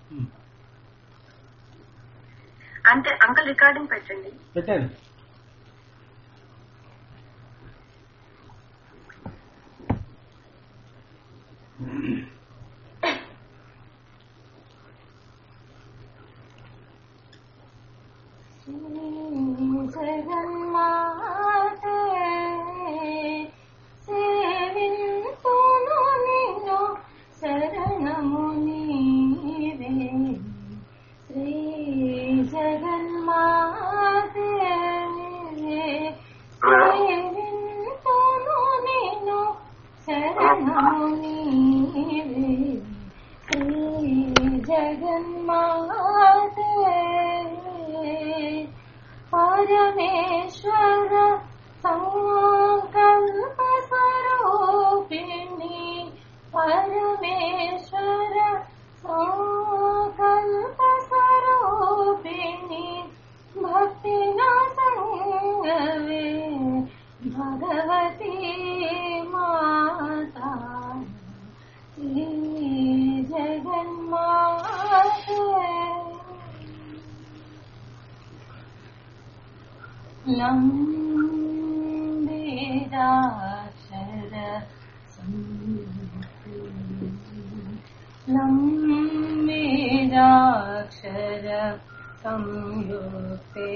అంటే uncle recording పెట్టండి పెట్టాను జగన్మాతే సేవింతును నిన్ను శరణము నీవే శ్రీ జగన్మాతే సేవింతును నిన్ను శరణము నీవే శ్రీ జగన్మాతే పరమేశ్వర సంకల్ప స్వరూపిణి పరమేశ్వర సంకల్ప స్వరూపిణి భక్తి సంగవే భగవతి మాతా శ్రీ జగన్మాతే लम्बेदाक्षर लम्बेदाक्षर संयुक्ते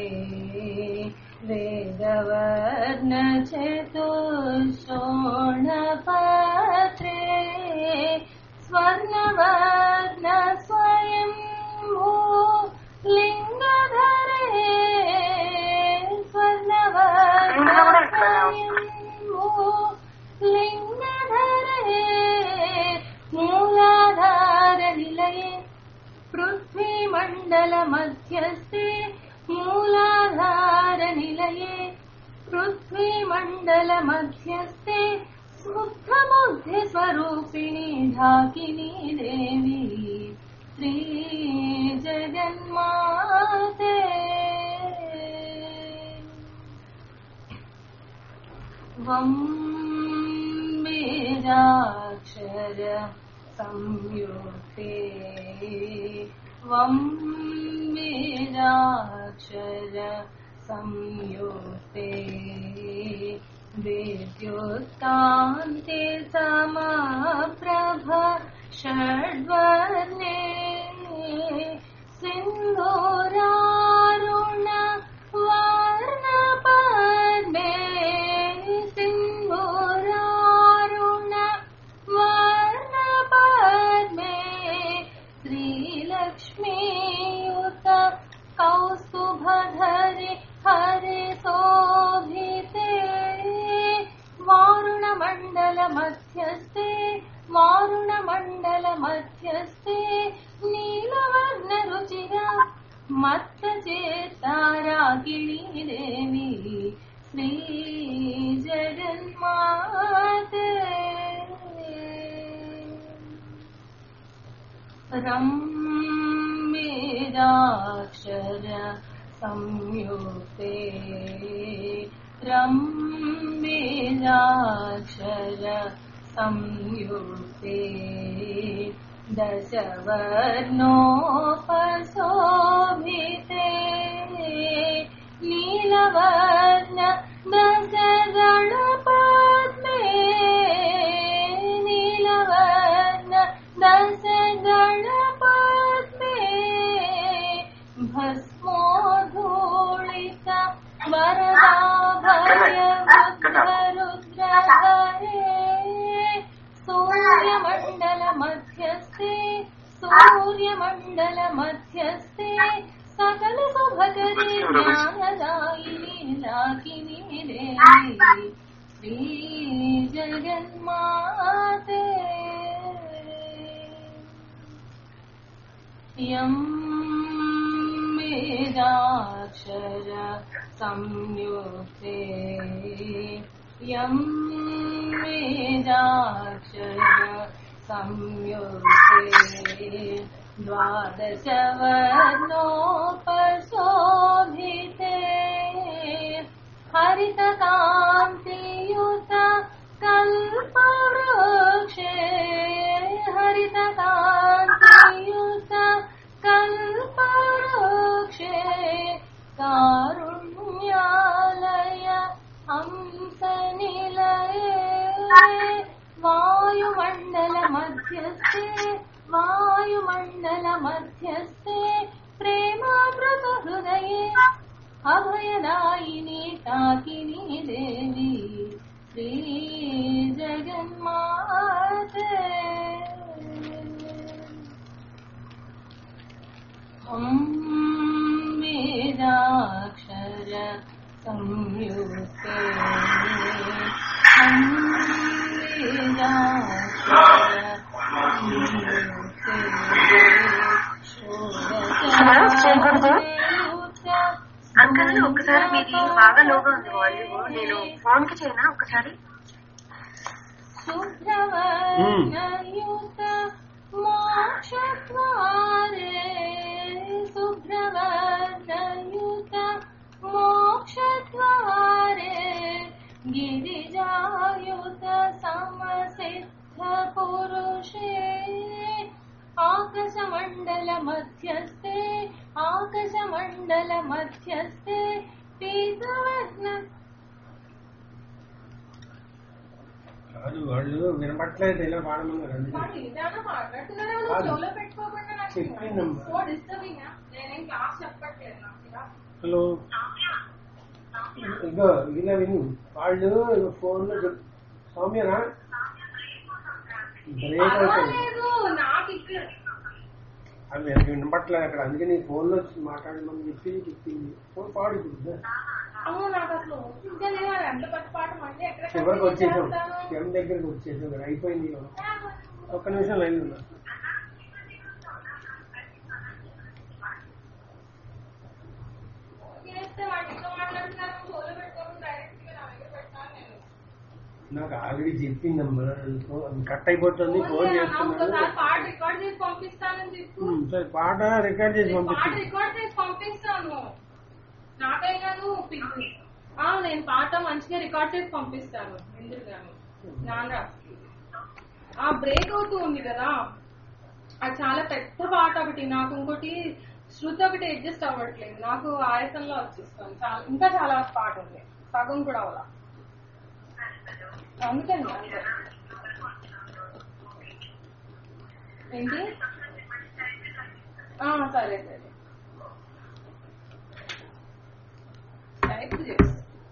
वेदवर्ण चतुर्षोणपत्रे स्वर्णवर्ण स्वयं भू लिङ्गधरे स्वर्णवर्ण स्वयं भू लिङ्गधरे मूलाधारनिलये पृथ्वीमण्डलमध्यस्थे मूलाधारनिलये पृथ्वीमण्डलमध्यस्थे स्मुग्धबुद्धिस्वरूपिणी ढाकिनी देवी श्रीजगन्माते वं वेदाक्षर संयुक्ते वं वेदाक्षर संयुक्ते विद्युत्कान्ते समाप्रभ षड्वर्णे सिन्धुरारुण वर्णपद्मे सिन्धुरारुण वर्णपद्मे श्रीलक्ष्मीयुत कौस्तुभधरे हरे शोभिते वारुणमण्डलमध्यस्थे वारुणमण्डलमध्यस्थे नीलवर्णरुचिरा मत्तचेतारागिणी देवी श्रीजगन्माते रम्येदाक्षर संयुक्ते रम्येदाक्षर संयुक्ते दशवर्णोपशोभिते नीलवर्ण दशगणपद्मे नीलवर्ण दशगणपद्मे भस्मोधूलित वरदाभयरुद्रहरे सूर्यमण्डलमध्यस्थे सूर्यमण्डलमध्यस्थे सकल शुभकरे ज्ञानदायिनी लाकिनी देवी श्रीजगन्माते यं वेदाक्षर संयुक्ते यं वेदाक्षर संयुक्ते द्वादशवर्णोपशोभिते हरितकान्तियुत कल्पवृक्षे हरितकान्तियुत मध्यस्थे प्रेमामृत हृदये अभयदायिनी ताकिनी देवी श्री जगन्माते ॐ वेदाक्षर संयुक्ते ॐ वेदाक्षर హలో, జై గురుదేవ్. అంకల్ ఒకసారి మీది బాగా లోగా ఉంది వాల్యూమ్ నేను ఫోన్ కి చేయనా ఒకసారి శుభ్రవర్ణయుత మోక్షద్వారే శుభ్రవర్ణయుత మోక్షద్వారే గిరిజాయుత సమసిద్ధ పురుషే ఆకాశమండల మధ్యస్థే ఆకాశమండల మధ్యస్థే పీతవర్ణ కాదు వాళ్ళు వినపట్లేదు ఇలా పాడమన్నారు అందుకే. వాడు ఏదైనా మాట్లాడుతున్నారా కాదు. నువ్వు చెవులో పెట్టుకోకుండా నాకు చెప్పిందమ్మా. సో డిస్టర్బింగ్ నేనేం క్లాస్ చెప్పట్లేదు నాకు ఇలా. హలో ఇగో ఇలా విను వాళ్ళు ఫోన్ లో చెప్- సౌమ్యనా బ్రేక్ అవుతుంది పర్వాలేదు నాకు ఇక్కడ అవి నాకు వినపట్లేదు అక్కడ అందుకే నీ ఫోన్ లో వచ్చి మాట్లాడమని చెప్పి చెప్పింది ఫోన్ పాడు ఇప్పుడు. అమ్మో నాకు అసలు ఇంకా లేదు అది ఎంత పెద్ద పాట మళ్ళీ ఎక్కడ చివరికి వచ్చేసాం చేస్తాను? ఎం దగ్గరికి వచ్చేసాం ఇక్కడ అయిపోయింది ఇవాళ. ఒక్క నిమిషం లైన్ ఉన్నా చేస్తే వాడు ఇంకా మాట్లాడుతున్నారు నువ్వు చెవులో పెట్టుకోకుండా డైరెక్ట్ గా నా దగ్గర పెట్టాను నేను నాకు ఆల్రెడీ చెప్పిందమ్మా ఫోన్ కట్ అయిపోతుంది ఫోన్ నాకు చేస్తున్నాను ఒకసారి పాట రికార్డ్ చేసి పంపిస్తానని చెప్పు ఉమ్, సరే పాట రికార్డ్ చేసి నేను పాట పంపిస్తాను రికార్డ్ చేసి పంపిస్తాను నాకైనా నువ్వు పిలు. ఆ నేను పాట మంచిగా రికార్డ్ చేసి పంపిస్తాను ఎందుకు గాను నాన్న ఆ బ్రేక్ అవుతూ ఉంది కదా అది చాలా పెద్ద పాట ఒకటి నాకు ఇంకోటి శృతి ఒకటి అడ్జస్ట్ అవ్వట్లేదు నాకు ఆయాసంలో వచ్చేస్తాను చాలా ఇంకా చాలా పాట ఉంది సగం కూడా అవలా అందుకని అంతే. ఏంటి ఆ, సరే సరే టైప్ చేసి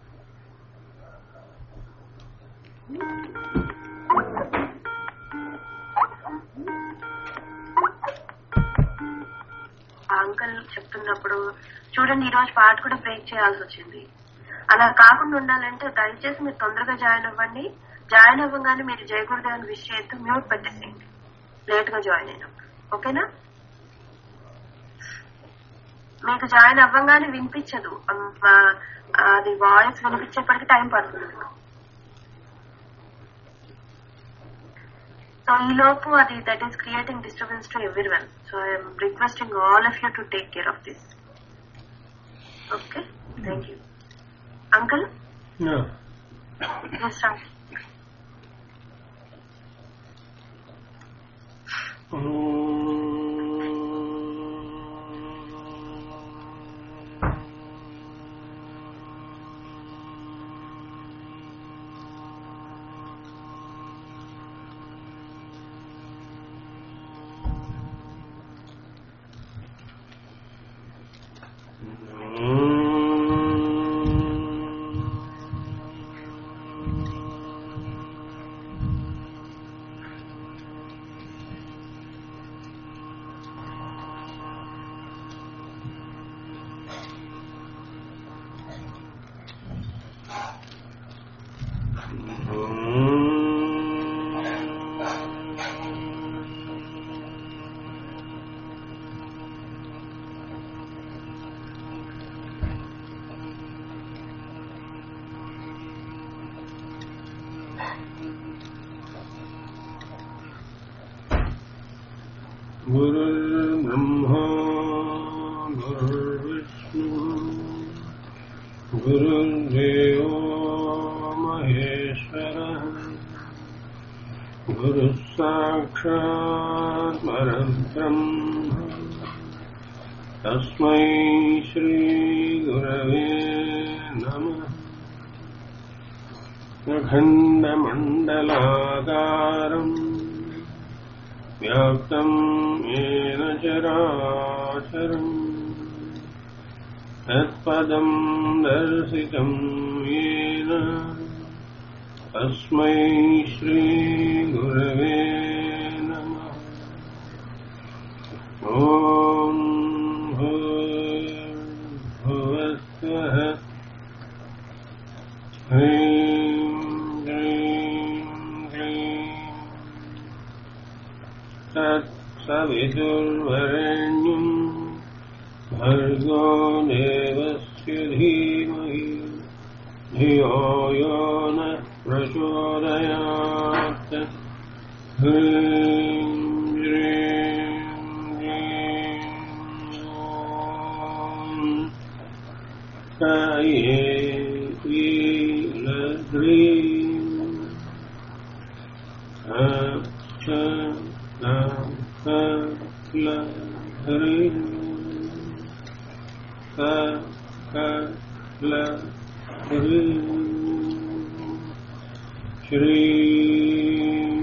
ఆ అంకల్ చెప్తున్నప్పుడు చూడండి ఈ రోజు పాట కూడా బ్రేక్ చేయాల్సి వచ్చింది అలా కాకుండా ఉండాలంటే దయచేసి మీరు తొందరగా జాయిన్ అవ్వండి జాయిన్ అవ్వగానే మీరు జయ గురుదేవన్ విష్ చేస్తూ మ్యూట్ పెట్టేసేయండి లేట్ గా జాయిన్ అయినప్పుడు ఓకేనా మీకు జాయిన్ అవ్వగానే వినిపించదు అమ్, ఆ, అది వాయిస్ వినిపించేప్పటికి టైం పడుతుంది మీకు. సో ఈ లోపు అది that is creating disturbance to everyone so I'm requesting all of you to take care of this okay thank you uncle start गुरुर्ब्रह्मा गुरुर्विष्णु गुरुर्देवो महेश्वरः गुरुः साक्षात् परब्रह्म तस्मै श्रीगुरवे नमः अखण्डमण्डलाकारम् व्याप्तम् येन चराचरम् तत्पदम् दर्शितम् येन तस्मै श्रीगुरवे नमः ॐ भूर्भुवस्वः ह्रीं क्लीं क्लीं तत्सवितुर्वरेण्यम् भर्गो देवस्य धीमहि धियो यो नः प्रचोदयात् ह्रीं श्रीं क्लीं ॐ ये ह्रीं च ल ह्रीं क क ल ह्रीं श्रीं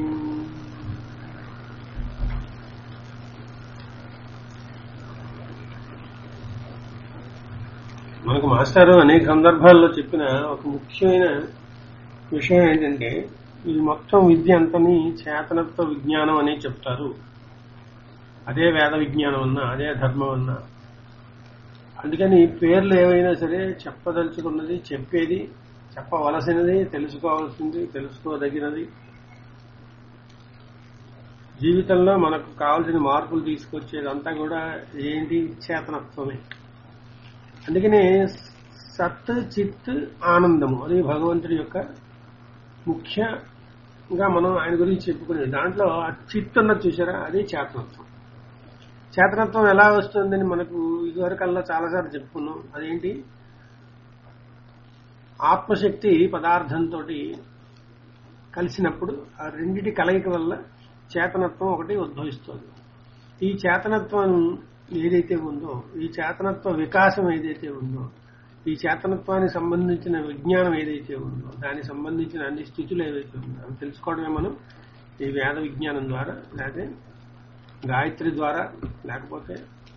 మనకు మాస్టారు అనేక సందర్భాల్లో చెప్పిన ఒక ముఖ్యమైన విషయం ఏంటంటే ఈ మొత్తం విద్య అంతని చేతనత్వ విజ్ఞానం అని చెప్తారు అదే వేద విజ్ఞానం అన్నా అదే ధర్మం అన్నా అందుకని పేర్లు ఏవైనా సరే చెప్పదలుచుకున్నది చెప్పేది చెప్పవలసినది తెలుసుకోవాల్సింది తెలుసుకోదగినది జీవితంలో మనకు కావాల్సిన మార్పులు తీసుకొచ్చేదంతా కూడా ఏంటి చేతనత్వమే అందుకనే సత్ చిత్ ఆనందము అది భగవంతుడి యొక్క ముఖ్యంగా మనం ఆయన గురించి చెప్పుకునేది దాంట్లో ఆ చిత్ ఉన్నది చూసారా అది చేతనత్వం చేతనత్వం ఎలా వస్తుందని మనకు ఇదివరకల్లా చాలాసార్లు చెప్పుకున్నాం అదేంటి ఆత్మశక్తి పదార్థంతో కలిసినప్పుడు ఆ రెండిటి కలయిక వల్ల చేతనత్వం ఒకటి ఉద్భవిస్తుంది ఈ చేతనత్వం ఏదైతే ఉందో ఈ చేతనత్వ వికాసం ఏదైతే ఉందో ఈ చేతనత్వానికి సంబంధించిన విజ్ఞానం ఏదైతే ఉందో దానికి సంబంధించిన అన్ని స్థితులు ఏవైతే ఉందో అవి తెలుసుకోవడమే మనం ఈ వేద విజ్ఞానం ద్వారా లేకపోతే గాయత్రి ద్వారా లేకపోతే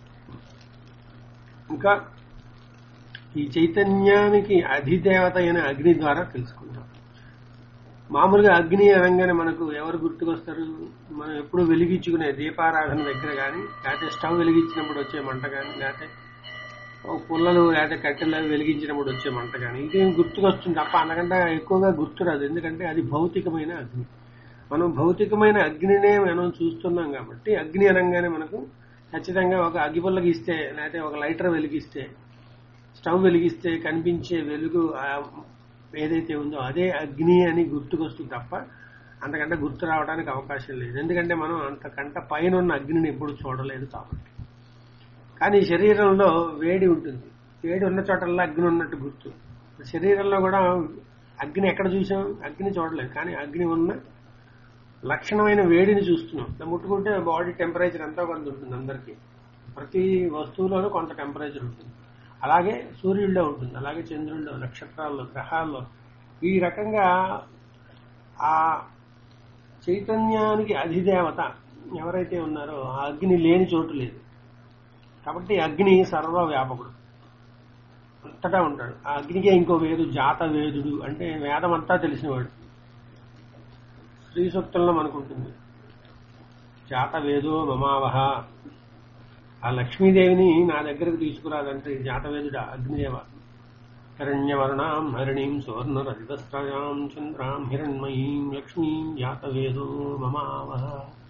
ఇంకా ఈ చైతన్యానికి అధిదేవత అయిన అగ్ని ద్వారా తెలుసుకుంటాం మామూలుగా అగ్ని అనగానే మనకు ఎవరు గుర్తుకొస్తారు మనం ఎప్పుడు వెలిగించుకునే దీపారాధన దగ్గర కానీ లేకపోతే స్టవ్ వెలిగించినప్పుడు వచ్చే మంట కానీ లేకపోతే ఓ పుల్లలు లేకపోతే కట్టెలు అవి వెలిగించినప్పుడు వచ్చే మంట కానీ ఇదేం గుర్తుకొస్తుంది తప్ప అంతకంటే ఎక్కువగా గుర్తురాదు ఎందుకంటే అది భౌతికమైన అగ్ని మనం భౌతికమైన అగ్నినే మనం చూస్తున్నాం కాబట్టి అగ్ని అనగానే మనకు ఖచ్చితంగా ఒక అగ్గిపుల్ల గీస్తే లేకపోతే ఒక లైటర్ వెలిగిస్తే స్టవ్ వెలిగిస్తే కనిపించే వెలుగు ఆ ఏదైతే ఉందో అదే అగ్ని అని గుర్తుకొస్తుంది తప్ప అంతకంటే గుర్తు రావడానికి అవకాశం లేదు ఎందుకంటే మనం అంతకంట పైన ఉన్న అగ్నిని ఎప్పుడు చూడలేదు కాబట్టి కానీ శరీరంలో వేడి ఉంటుంది వేడి ఉన్న చోటల్లా అగ్ని ఉన్నట్టు గుర్తు శరీరంలో కూడా అగ్ని ఎక్కడ చూసాం అగ్ని చూడలేదు కానీ అగ్ని ఉన్న లక్షణమైన వేడిని చూస్తున్నాం ఇట్లా ముట్టుకుంటే బాడీ టెంపరేచర్ ఎంతో కొంత ఉంటుంది అందరికీ ప్రతి వస్తువులోనూ కొంత టెంపరేచర్ ఉంటుంది అలాగే సూర్యుడిలో ఉంటుంది అలాగే చంద్రుడిలో నక్షత్రాల్లో గ్రహాల్లో ఈ రకంగా ఆ చైతన్యానికి అధిదేవత ఎవరైతే ఉన్నారో ఆ అగ్ని లేని చోటు లేదు కాబట్టి అగ్ని సర్వ వ్యాపకుడు అంతటా ఉంటాడు ఆ అగ్నికే ఇంకో వేదు జాత వేదుడు అంటే వేదం అంతా తెలిసినవాడు శ్రీ సూక్తంలో మనకుంటుంది జాత వేదో మమావహ ఆ లక్ష్మీదేవిని నా దగ్గరకు తీసుకురాదంటే జాతవేదుడ అగ్నిదేవ హిరణ్యవర్ణాం హరిణీం సువర్ణ రజితస్రయాం చంద్రాం హిరణ్మయీం లక్ష్మీం జాతవేదో మమావహ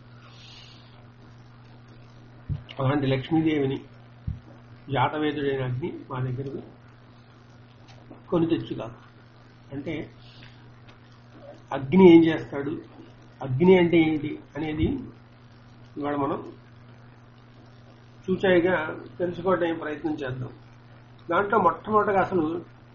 అలాంటి లక్ష్మీదేవిని జాతవేదుడైన అగ్ని మా దగ్గరకు కొని తెచ్చుగా అంటే అగ్ని ఏం చేస్తాడు అగ్ని అంటే ఏంటి అనేది ఇవాళ మనం చూచాయిగా తెలుసుకోవడానికి ప్రయత్నం చేద్దాం దాంట్లో మొట్టమొదటిగా అసలు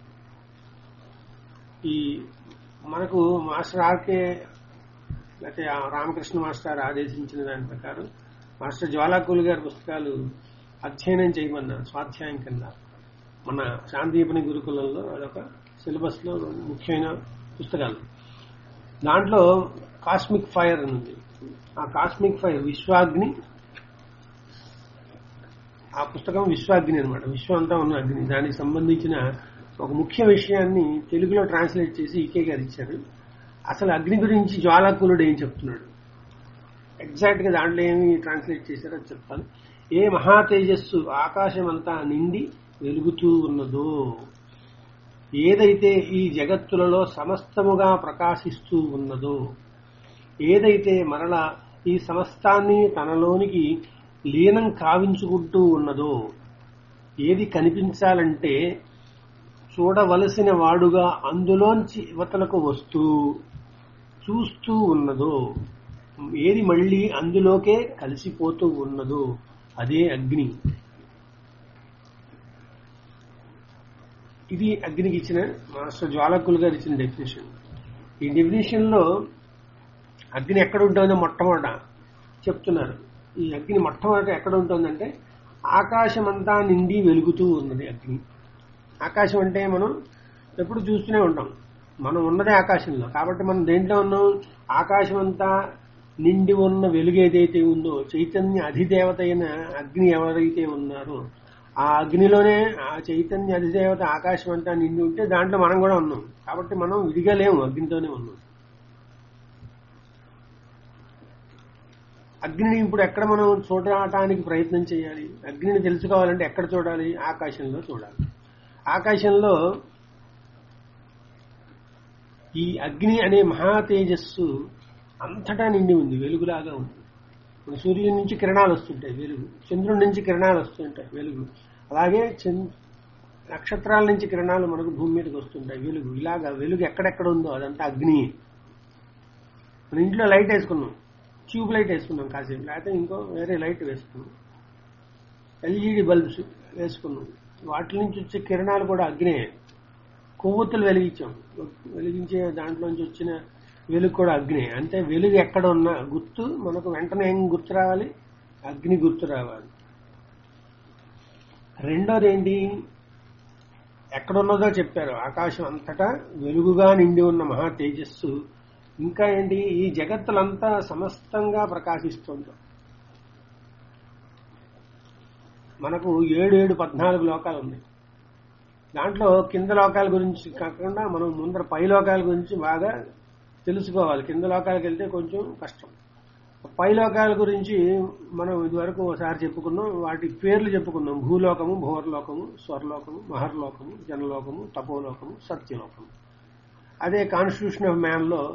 ఈ మనకు మాస్టర్ ఆర్కే లేకపోతే ఆ రామకృష్ణ మాస్టర్ ఆదేశించిన దాని ప్రకారం మాస్టర్ జ్వాలాకూల్ గారి పుస్తకాలు అధ్యయనం చేయమన్నారు స్వాధ్యాయం కింద మన శాంతిపని గురుకులంలో అదొక సిలబస్ లో ముఖ్యమైన పుస్తకాలు దాంట్లో కాస్మిక్ ఫైర్ అని ఉంది ఆ కాస్మిక్ ఫైర్ విశ్వాగ్ని ఆ పుస్తకం విశ్వాగ్ని అనమాట విశ్వం అంతా ఉన్న అగ్ని దానికి సంబంధించిన ఒక ముఖ్య విషయాన్ని తెలుగులో ట్రాన్స్లేట్ చేసి ఈకే గారు ఇచ్చారు అసలు అగ్ని గురించి జ్వాలాకులుడు ఏం చెప్తున్నాడు ఎగ్జాక్ట్ గా దాంట్లో ఏమి ట్రాన్స్లేట్ చేశారో అది చెప్తాను ఏ మహా తేజస్సు ఆకాశం అంతా నిండి వెలుగుతూ ఉన్నదో ఏదైతే ఈ జగత్తులలో సమస్తముగా ప్రకాశిస్తూ ఉన్నదో ఏదైతే మరలా ఈ సమస్తాన్ని తనలోనికి లీనం కావించుకుంటూ ఉన్నదో ఏది కనిపించాలంటే చూడవలసిన వాడుగా అందులోంచి యువతలకు వస్తూ చూస్తూ ఉన్నదో ఏది మళ్ళీ అందులోకే కలిసిపోతూ ఉన్నదో అదే అగ్ని ఇది అగ్నికి ఇచ్చిన మాస్టర్ జ్వాలకులు గారు ఇచ్చిన డెఫినేషన్ ఈ డెఫినేషన్ లో అగ్ని ఎక్కడ ఉంటుందో మొట్టమొదట చెప్తున్నారు ఈ అగ్ని మొట్టమొదట ఎక్కడ ఉంటుందంటే ఆకాశం అంతా నిండి వెలుగుతూ ఉన్నది అగ్ని ఆకాశం అంటే మనం ఎప్పుడు చూస్తూనే ఉంటాం మనం ఉన్నదే ఆకాశంలో కాబట్టి మనం దేంట్లో ఉన్నాం ఆకాశం అంతా నిండి ఉన్న వెలుగు ఏదైతే ఉందో చైతన్య అధిదేవత అయిన అగ్ని ఎవరైతే ఉన్నారో ఆ అగ్నిలోనే ఆ చైతన్య అధిదేవత ఆకాశం అంతా నిండి ఉంటే దాంట్లో మనం కూడా ఉన్నాం కాబట్టి మనం విడిగా లేము అగ్నితోనే ఉన్నాం అగ్నిని ఇప్పుడు ఎక్కడ మనం చూడటానికి ప్రయత్నం చేయాలి అగ్నిని తెలుసుకోవాలంటే ఎక్కడ చూడాలి ఆకాశంలో చూడాలి ఆకాశంలో ఈ అగ్ని అనే మహా తేజస్సు అంతటా నిండి ఉంది వెలుగులాగా ఉంది ఇప్పుడు సూర్యుడి నుంచి కిరణాలు వస్తుంటాయి వెలుగు చంద్రుడి నుంచి కిరణాలు వస్తుంటాయి వెలుగు అలాగే చంద్ నక్షత్రాల నుంచి కిరణాలు మనకు భూమి మీదకి వస్తుంటాయి వెలుగు ఇలాగా వెలుగు ఎక్కడెక్కడ ఉందో అదంతా అగ్ని మన ఇంట్లో లైట్ వేసుకున్నాం ట్యూబ్ లైట్ వేసుకున్నాం కాసేపు లేకపోతే ఇంకో వేరే లైట్ వేసుకున్నాం ఎల్ఈడి బల్బ్స్ వేసుకున్నాం వాటి నుంచి వచ్చే కిరణాలు కూడా అగ్నే కొవ్వొత్తులు వెలిగించాం వెలిగించే దాంట్లోంచి వచ్చిన వెలుగు కూడా అగ్ని అంటే వెలుగు ఎక్కడ ఉన్నా గుర్తు మనకు వెంటనే ఏం గుర్తు రావాలి అగ్ని గుర్తు రావాలి రెండోది ఏంటి ఎక్కడున్నదో చెప్పారు ఆకాశం అంతటా వెలుగుగా నిండి ఉన్న మహా తేజస్సు ఇంకా ఏంటి ఈ జగత్తులంతా సమస్తంగా ప్రకాశిస్తుంది మనకు ఏడు ఏడు పద్నాలుగు లోకాలు ఉన్నాయి దాంట్లో కింద లోకాల గురించి కాకుండా మనం ముందర పై లోకాల గురించి బాగా తెలుసుకోవాలి కింద లోకాలకు వెళ్తే కొంచెం కష్టం పై లోకాల గురించి మనం ఇదివరకు ఒకసారి చెప్పుకున్నాం వాటి పేర్లు చెప్పుకున్నాం భూలోకము భూవర్లోకము స్వర్లోకము మహర్లోకము జనలోకము తపోలోకము సత్యలోకము అదే కాన్స్టిట్యూషన్ ఆఫ్ మ్యాన్ లో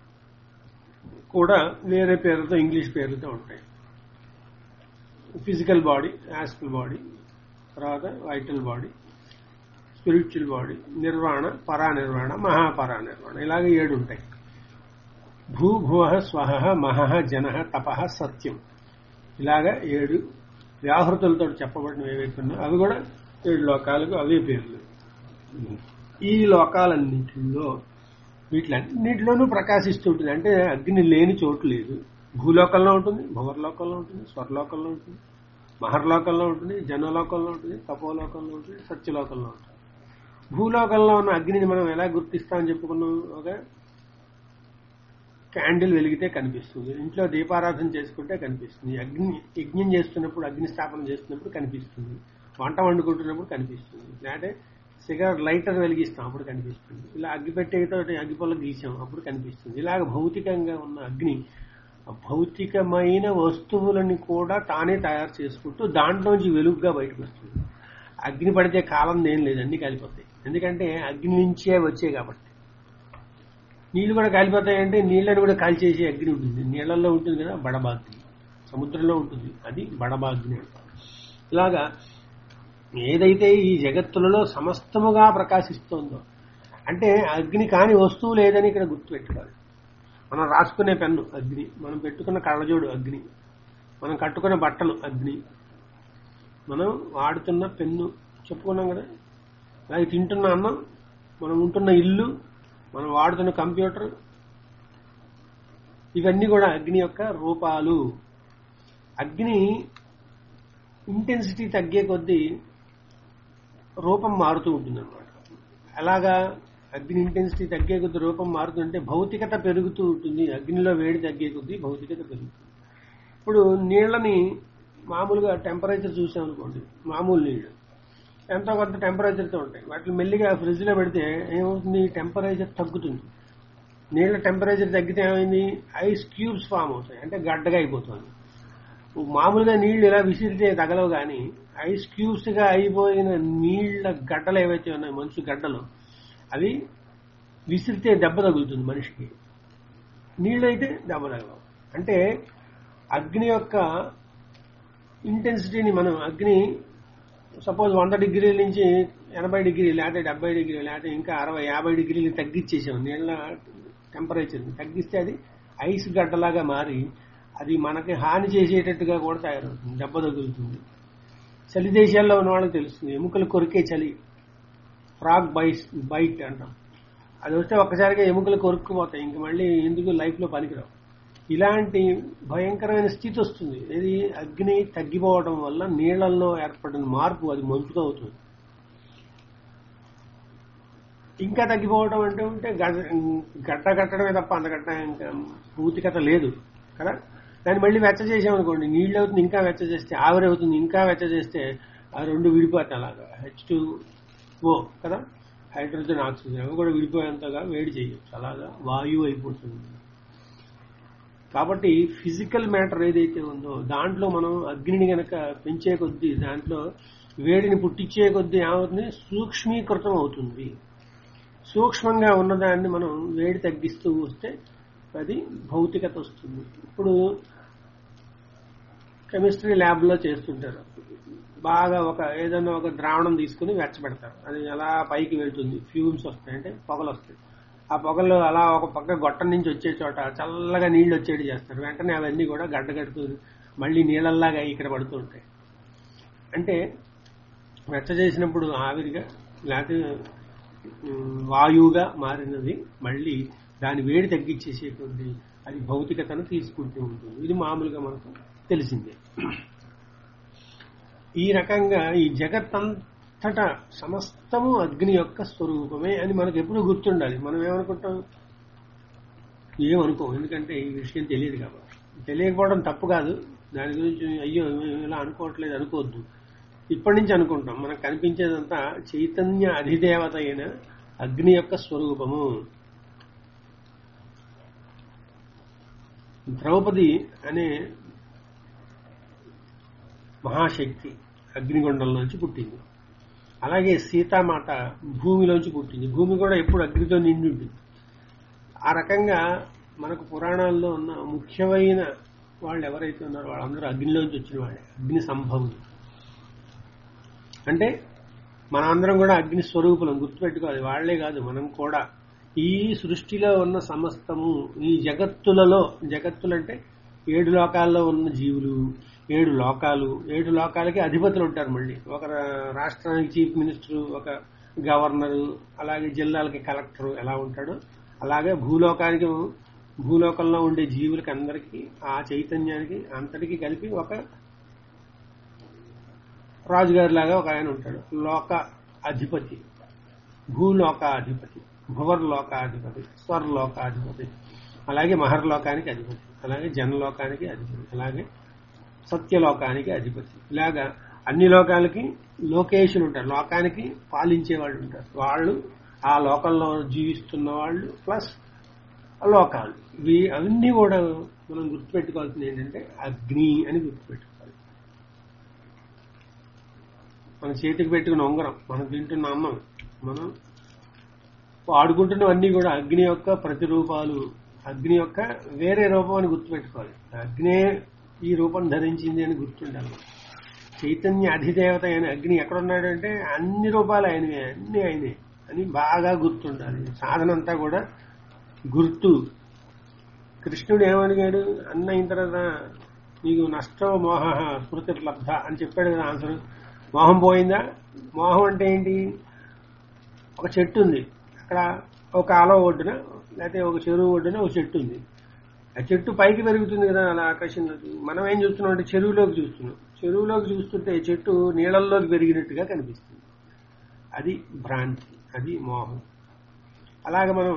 కూడా వేరే పేర్లతో ఇంగ్లీష్ పేర్లతో ఉంటాయి ఫిజికల్ బాడీ యాస్కల్ బాడీ తర్వాత వైటల్ బాడీ స్పిరిచువల్ బాడీ నిర్వాణ పరానిర్వాణ మహాపరానిర్వాణ ఇలాగే ఏడు ఉంటాయి భూ భువ స్వహ మహ జన తప సత్యం ఇలాగా ఏడు వ్యాహృతులతో చెప్పబడిన ఏవైతే ఉన్నాయో అవి కూడా ఏడు లోకాలకు అవే పేర్లు ఈ లోకాలన్నింటిలో వీటిలన్నింటిలోనూ ప్రకాశిస్తుంటుంది అంటే అగ్ని లేని చోటు లేదు భూలోకంలో ఉంటుంది భువర్లోకంలో ఉంటుంది స్వర్లోకంలో ఉంటుంది మహర్లోకంలో ఉంటుంది జనలోకంలో ఉంటుంది తపోలోకంలో ఉంటుంది సత్యలోకంలో ఉంటుంది భూలోకంలో ఉన్న అగ్నిని మనం ఎలా గుర్తిస్తామని చెప్పుకున్నాం ఒక క్యాండిల్ వెలిగితే కనిపిస్తుంది ఇంట్లో దీపారాధన చేసుకుంటే కనిపిస్తుంది అగ్ని యజ్ఞం చేస్తున్నప్పుడు అగ్ని స్థాపన చేస్తున్నప్పుడు కనిపిస్తుంది వంట వండుకుంటున్నప్పుడు కనిపిస్తుంది లేదంటే సిగరెట్ లైటర్ వెలిగిస్తాం అప్పుడు కనిపిస్తుంది ఇలా అగ్గి పెట్టేతో అగ్గిపొల్ల గీసాం అప్పుడు కనిపిస్తుంది ఇలాగ భౌతికంగా ఉన్న అగ్ని భౌతికమైన వస్తువులని కూడా తానే తయారు చేసుకుంటూ దాంట్లోంచి వెలుగుగా బయటకు వస్తుంది అగ్ని పడితే కాలం ఏం లేదు అన్ని కాలిపోతాయి ఎందుకంటే అగ్ని నుంచే వచ్చాయి కాబట్టి నీళ్లు కూడా కాలిపోతాయంటే నీళ్ళని కూడా కాల్చేసే అగ్ని ఉంటుంది నీళ్లలో ఉంటుంది కదా బడబాగ్ని సముద్రంలో ఉంటుంది అది బడబాగ్ని అంటారు ఇలాగా ఏదైతే ఈ జగత్తులలో సమస్తముగా ప్రకాశిస్తోందో అంటే అగ్ని కాని వస్తువు లేదని ఇక్కడ గుర్తుపెట్టుకోవాలి మనం రాసుకునే పెన్ను అగ్ని మనం పెట్టుకున్న కళ్ళజోడు అగ్ని మనం కట్టుకునే బట్టలు అగ్ని మనం వాడుతున్న పెన్ను చెప్పుకున్నాం కదా అలాగే తింటున్న అన్నం మనం ఉంటున్న ఇల్లు మనం వాడుతున్న కంప్యూటర్ ఇవన్నీ కూడా అగ్ని యొక్క రూపాలు అగ్ని ఇంటెన్సిటీ తగ్గే కొద్దీ రూపం మారుతూ ఉంటుంది అనమాట అలాగా అగ్ని ఇంటెన్సిటీ తగ్గే కొద్ది రూపం మారుతుంటే భౌతికత పెరుగుతూ ఉంటుంది అగ్నిలో వేడి తగ్గే కొద్దీ భౌతికత పెరుగుతుంది ఇప్పుడు నీళ్ళని మామూలుగా టెంపరేచర్ చూసామనుకోండి మామూలు నీళ్ళు ఎంతో కొంత టెంపరేచర్తో ఉంటాయి వాటిని మెల్లిగా ఫ్రిడ్జ్ లో పెడితే ఏమవుతుంది టెంపరేచర్ తగ్గుతుంది నీళ్ళ టెంపరేచర్ తగ్గితే ఏమైంది ఐస్ క్యూబ్స్ ఫామ్ అవుతాయి అంటే గడ్డగా అయిపోతుంది మామూలుగా నీళ్లు ఇలా విసిరితే తగలవు కానీ ఐస్ క్యూబ్స్ గా అయిపోయిన నీళ్ల గడ్డలు ఏవైతే ఉన్నాయో మంచు గడ్డలు అవి విసిరితే దెబ్బ తగులుతుంది మనిషికి నీళ్ళు అయితే దెబ్బ తగలవు అంటే అగ్ని యొక్క ఇంటెన్సిటీని మనం అగ్ని సపోజ్ వంద డిగ్రీల నుంచి ఎనభై డిగ్రీ లేకపోతే డెబ్బై డిగ్రీ లేకపోతే ఇంకా అరవై యాభై డిగ్రీలు తగ్గించేసాం నీళ్ళ టెంపరేచర్ తగ్గిస్తే అది ఐస్ గడ్డలాగా మారి అది మనకి హాని చేసేటట్టుగా కూడా తయారవుతుంది దెబ్బ తగులుతుంది చలి దేశాల్లో ఉన్న వాళ్ళకి తెలుస్తుంది ఎముకలు కొరికే చలి ఫ్రాగ్ బైస్ బైట్ అంటాం అది వస్తే ఒక్కసారిగా ఎముకలు కొరుక్కుపోతాయి ఇంక మళ్ళీ ఎందుకు లైఫ్ లో పనికిరావు ఇలాంటి భయంకరమైన స్థితి వస్తుంది ఇది అగ్ని తగ్గిపోవడం వల్ల నీళ్లలో ఏర్పడిన మార్పు అది మంచుగా అవుతుంది ఇంకా తగ్గిపోవడం అంటే ఉంటే గడ్డ గడ్డ కట్టడమే తప్ప అంత గడ్డ ఇంకా పూర్తికత లేదు కదా దాన్ని మళ్ళీ వెచ్చ చేసామనుకోండి నీళ్ళు అవుతుంది ఇంకా వెచ్చ చేస్తే ఆవిరి అవుతుంది ఇంకా వెచ్చ చేస్తే ఆ రెండు విడిపోతాయి అలాగా హెచ్ టూ ఓ కదా హైడ్రోజన్ ఆక్సిజన్ అవి కూడా విడిపోయేంతగా వేడి చేయొచ్చు అలాగా వాయువు అయిపోతుంది కాబట్టి ఫిజికల్ మ్యాటర్ ఏదైతే ఉందో దాంట్లో మనం అగ్నిని గనక పెంచే కొద్దీ దాంట్లో వేడిని పుట్టించే కొద్దీ ఏమవుతుంది సూక్ష్మీకృతం అవుతుంది సూక్ష్మంగా ఉన్నదాన్ని మనం వేడి తగ్గిస్తూ వస్తే అది భౌతికత వస్తుంది ఇప్పుడు కెమిస్ట్రీ ల్యాబ్ లో చేస్తుంటారు బాగా ఒక ఏదైనా ఒక ద్రావణం తీసుకుని వెచ్చబెడతారు అది అలా పైకి వెళ్తుంది ఫ్యూమ్స్ వస్తాయి అంటే పొగలు వస్తాయి ఆ పొగలు అలా ఒక పక్క గొట్టం నుంచి వచ్చే చోట చల్లగా నీళ్లు వచ్చేటి చేస్తారు వెంటనే అవన్నీ కూడా గడ్డ కడుతూ మళ్ళీ నీళ్ళల్లాగా ఇక్కడ పడుతూ ఉంటాయి అంటే వెచ్చ చేసినప్పుడు ఆవిరిగా లేకపోతే ఉమ్, వాయువుగా మారినది మళ్ళీ దాని వేడి తగ్గించేసే కొద్దీ అది భౌతికతను తీసుకుంటూ ఉంటుంది ఇది మామూలుగా మనకు తెలిసిందే ఈ రకంగా ఈ జగత్తంతటా సమస్తము అగ్ని యొక్క స్వరూపమే అని మనకు ఎప్పుడు గుర్తుండాలి మనం ఏమనుకుంటాం ఏమనుకోం ఎందుకంటే ఈ విషయం తెలియదు కాబట్టి తెలియకపోవడం తప్పు కాదు దాని గురించి అయ్యో మేము ఇలా అనుకోవట్లేదు అనుకోవద్దు ఇప్పటి నుంచి అనుకుంటాం మనకు కనిపించేదంతా చైతన్య అధిదేవత అయిన అగ్ని యొక్క స్వరూపము ద్రౌపది అనే మహాశక్తి అగ్నిగుండంలోంచి పుట్టింది అలాగే సీతామాత భూమిలోంచి పుట్టింది భూమి కూడా ఎప్పుడు అగ్నితో నిండి ఉంటుంది ఆ రకంగా మనకు పురాణాల్లో ఉన్న ముఖ్యమైన వాళ్ళు ఎవరైతే ఉన్నారో వాళ్ళందరూ అగ్నిలోంచి వచ్చిన వాళ్ళే అగ్ని సంభవం అంటే మనందరం కూడా అగ్ని స్వరూపులం గుర్తుపెట్టుకోవాలి వాళ్లే కాదు మనం కూడా ఈ సృష్టిలో ఉన్న సమస్తము ఈ జగత్తులలో జగత్తులంటే ఏడు లోకాల్లో ఉన్న జీవులు ఏడు లోకాలు ఏడు లోకాలకి అధిపతులు ఉంటారు మళ్ళీ ఒక రా- రాష్ట్రానికి చీఫ్ మినిస్టర్ ఒక గవర్నరు అలాగే జిల్లాలకి కలెక్టర్ ఎలా ఉంటాడో అలాగే భూలోకానికి భూలోకంలో ఉండే జీవులకి అందరికీ ఆ చైతన్యానికి అంతటికి కలిపి ఒక రాజుగారి లాగా ఒక ఆయన ఉంటాడు లోక అధిపతి భూలోకాధిపతి భువర్లోకాధిపతి స్వర్లోకాధిపతి అలాగే మహర్లోకానికి అధిపతి అలాగే జనలోకానికి అధిపతి అలాగే సత్యలోకానికి అధిపతి ఇలాగా అన్ని లోకాలకి లోకేషులు ఉంటారు లోకానికి పాలించే వాళ్ళు ఉంటారు వాళ్ళు ఆ లోకంలో జీవిస్తున్న వాళ్ళు ప్లస్ లోకాలు ఇవి అవన్నీ కూడా మనం గుర్తుపెట్టుకోవాల్సింది ఏంటంటే అగ్ని అని గుర్తుపెట్టుకోవాలి మన చేతికి పెట్టుకున్న ఉంగరం మనం తింటున్న అన్నం మనం వాడుకుంటున్నవన్నీ కూడా అగ్ని యొక్క ప్రతిరూపాలు అగ్ని యొక్క వేరే రూపం అని గుర్తుపెట్టుకోవాలి అగ్నే ఈ రూపం ధరించింది అని గుర్తుండాలి చైతన్య అధిదేవత అయిన అగ్ని ఎక్కడున్నాడంటే అన్ని రూపాలు ఆయనవే అన్ని ఆయనే అని బాగా గుర్తుండాలి సాధనంతా కూడా గుర్తు కృష్ణుడు ఏమడిగాడు అన్న అయిన తర్వాత నీకు నష్టో మోహ స్మృతి లబ్ధ అని చెప్పాడు కదా ఆన్సర్ మోహం పోయిందా మోహం అంటే ఏంటి ఒక చెట్టు ఉంది అక్కడ ఒక కాలువ ఒడ్డున లేకపోతే ఒక చెరువు ఒడ్డున ఒక చెట్టు ఉంది ఆ చెట్టు పైకి పెరుగుతుంది కదా అలా ఆకాశంలోకి మనం ఏం చూస్తున్నాం అంటే చెరువులోకి చూస్తున్నాం చెరువులోకి చూస్తుంటే చెట్టు నీళ్ళల్లోకి పెరిగినట్టుగా కనిపిస్తుంది అది భ్రాంతి అది మోహం అలాగ మనం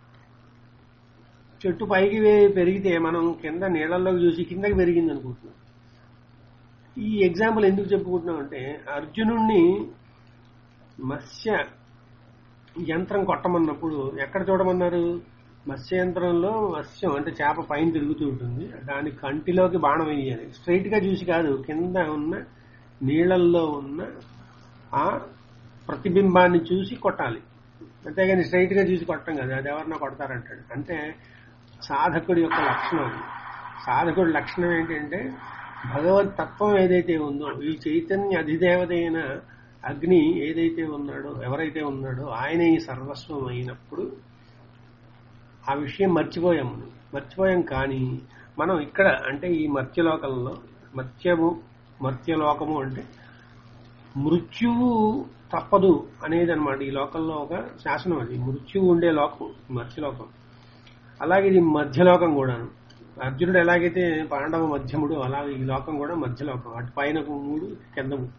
చెట్టు పైకి వే- పెరిగితే మనం కింద నీళ్ళల్లోకి చూసి కిందకి పెరిగింది అనుకుంటున్నాం ఈ ఎగ్జాంపుల్ ఎందుకు చెప్పుకుంటున్నాం అంటే అర్జునుణ్ణి మత్స్య యంత్రం కొట్టమన్నప్పుడు ఎక్కడ చూడమన్నారు మత్స్య యంత్రంలో మత్స్యం అంటే చేప పైన తిరుగుతూ ఉంటుంది దాని కంటిలోకి బాణం వేయాలి స్ట్రైట్ గా చూసి కాదు కింద ఉన్న నీళ్ళల్లో ఉన్న ఆ ప్రతిబింబాన్ని చూసి కొట్టాలి అంతేగాని స్ట్రైట్ గా చూసి కొట్టం కదా అది ఎవరన్నా కొడతారంటాడు అంటే సాధకుడి యొక్క లక్షణం అది సాధకుడి లక్షణం ఏంటంటే భగవత్ తత్వం ఏదైతే ఉందో ఈ చైతన్య అధిదేవత అయిన అగ్ని ఏదైతే ఉన్నాడో ఎవరైతే ఉన్నాడో ఆయన ఈ సర్వస్వం అయినప్పుడు ఆ విషయం మర్చిపోయాం మనం మర్చిపోయాం కానీ మనం ఇక్కడ అంటే ఈ మర్త్యలోకంలో మర్త్యము మర్త్యలోకము అంటే మృత్యువు తప్పదు అనేది అనమాట ఈ లోకంలో ఒక శాసనం అది మృత్యువు ఉండే లోకం మత్స్యలోకం అలాగే ఇది మధ్యలోకం కూడాను అర్జునుడు ఎలాగైతే పాండవ మధ్యముడు అలాగే ఈ లోకం కూడా మధ్యలోకం అటు పైన ఒక మూడు కింద మూడు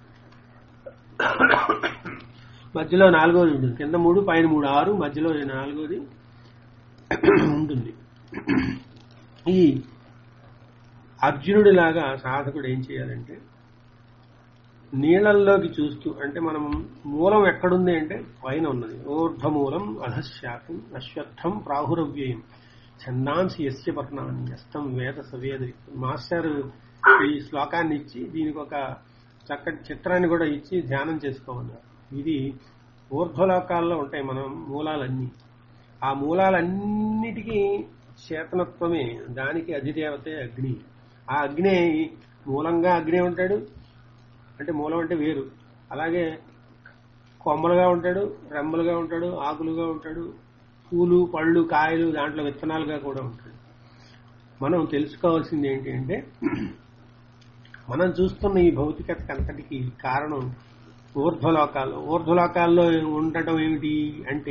మధ్యలో నాలుగోది ఉంటుంది కింద మూడు పైన మూడు ఆరు మధ్యలో నాలుగోది ఉంటుంది ఈ అర్జునుడిలాగా సాధకుడు ఏం చేయాలంటే నీళ్ళల్లోకి చూస్తూ అంటే మనం మూలం ఎక్కడుంది అంటే పైన ఉన్నది ఊర్ధ్వమూలం అధశాతం అశ్వత్థం ప్రాహురవ్యయం ఛందాంసి యస్య పర్ణాన్ని అస్తం వేద సవేద మాస్టర్ ఈ శ్లోకాన్ని ఇచ్చి దీనికి ఒక చక్కటి చిత్రాన్ని కూడా ఇచ్చి ధ్యానం చేసుకోమన్నారు ఇది ఊర్ధ్వలోకాల్లో ఉంటాయి మనం మూలాలన్నీ ఆ మూలాలన్నిటికీ చేతనత్వమే దానికి అధిదేవతే అగ్ని ఆ అగ్ని మూలంగా అగ్ని ఉంటాడు అంటే మూలం అంటే వేరు అలాగే కొమ్మలుగా ఉంటాడు రెమ్మలుగా ఉంటాడు ఆకులుగా ఉంటాడు పూలు పళ్ళు కాయలు దాంట్లో విత్తనాలుగా కూడా ఉంటాడు మనం తెలుసుకోవాల్సింది ఏంటి అంటే మనం చూస్తున్న ఈ భౌతికత అంతటికి కారణం ఊర్ధ్వలోకాల్లో ఊర్ధ్వలోకాల్లో ఉండటం ఏమిటి అంటే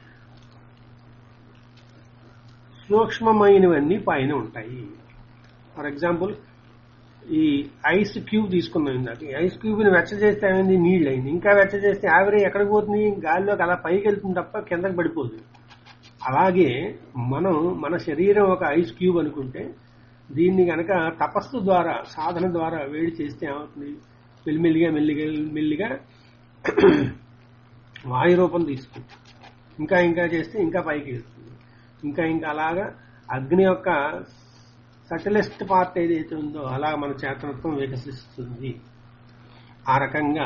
సూక్ష్మమైనవన్నీ పైన ఉంటాయి ఫర్ ఎగ్జాంపుల్ ఈ ఐస్ క్యూబ్ తీసుకున్నాం ఇందాక ఈ ఐస్ క్యూబ్ ని వెచ్చ చేస్తే ఏమైంది నీళ్ళు అయింది ఇంకా వెచ్చ చేస్తే ఆవిరి ఎక్కడికి పోతుంది గాలిలోకి అలా పైకి వెళ్తుంది తప్ప కిందకి పడిపోదు అలాగే మనం మన శరీరం ఒక ఐస్ క్యూబ్ అనుకుంటే దీన్ని గనక తపస్సు ద్వారా సాధన ద్వారా వేడి చేస్తే ఏమవుతుంది మెల్లిమెల్లిగా మెల్లిగా మెల్లిగా వాయు రూపం తీసుకుంటుంది ఇంకా ఇంకా చేస్తే ఇంకా పైకి వెళ్తుంది ఇంకా ఇంకా అలాగా అగ్ని యొక్క సటిలెస్ట్ పార్ట్ ఏదైతే ఉందో అలా మన చేతనత్వం వికసిస్తుంది ఆ రకంగా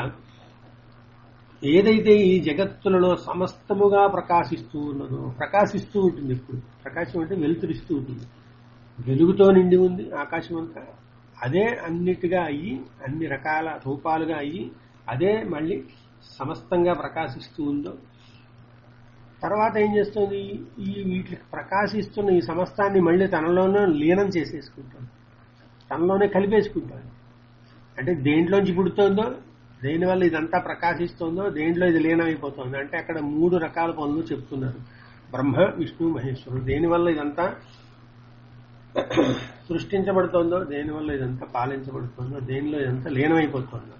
ఏదైతే ఈ జగత్తులలో సమస్తముగా ప్రకాశిస్తూ ఉన్నదో ప్రకాశిస్తూ ఉంటుంది ఇప్పుడు ప్రకాశం అంటే వెలుతురిస్తూ ఉంటుంది వెలుగుతో నిండి ఉంది ఆకాశం అంతా అదే అన్నిటిగా అయ్యి అన్ని రకాల రూపాలుగా అయ్యి అదే మళ్ళీ సమస్తంగా ప్రకాశిస్తూ ఉందో తర్వాత ఏం చేస్తుంది ఈ వీటికి ప్రకాశిస్తున్న ఈ సమస్తాన్ని మళ్ళీ తనలోనే లీనం చేసేసుకుంటాడు తనలోనే కలిపేసుకుంటాడు అంటే దేంట్లోంచి పుడుతోందో దేనివల్ల ఇదంతా ప్రకాశిస్తోందో దేంట్లో ఇది లీనమైపోతుంది అంటే అక్కడ మూడు రకాల పనులు చెప్తున్నారు బ్రహ్మ విష్ణు మహేశ్వరుడు దేనివల్ల ఇదంతా సృష్టించబడుతోందో దేనివల్ల ఇదంతా పాలించబడుతోందో దేనిలో ఇదంతా లీనమైపోతుందో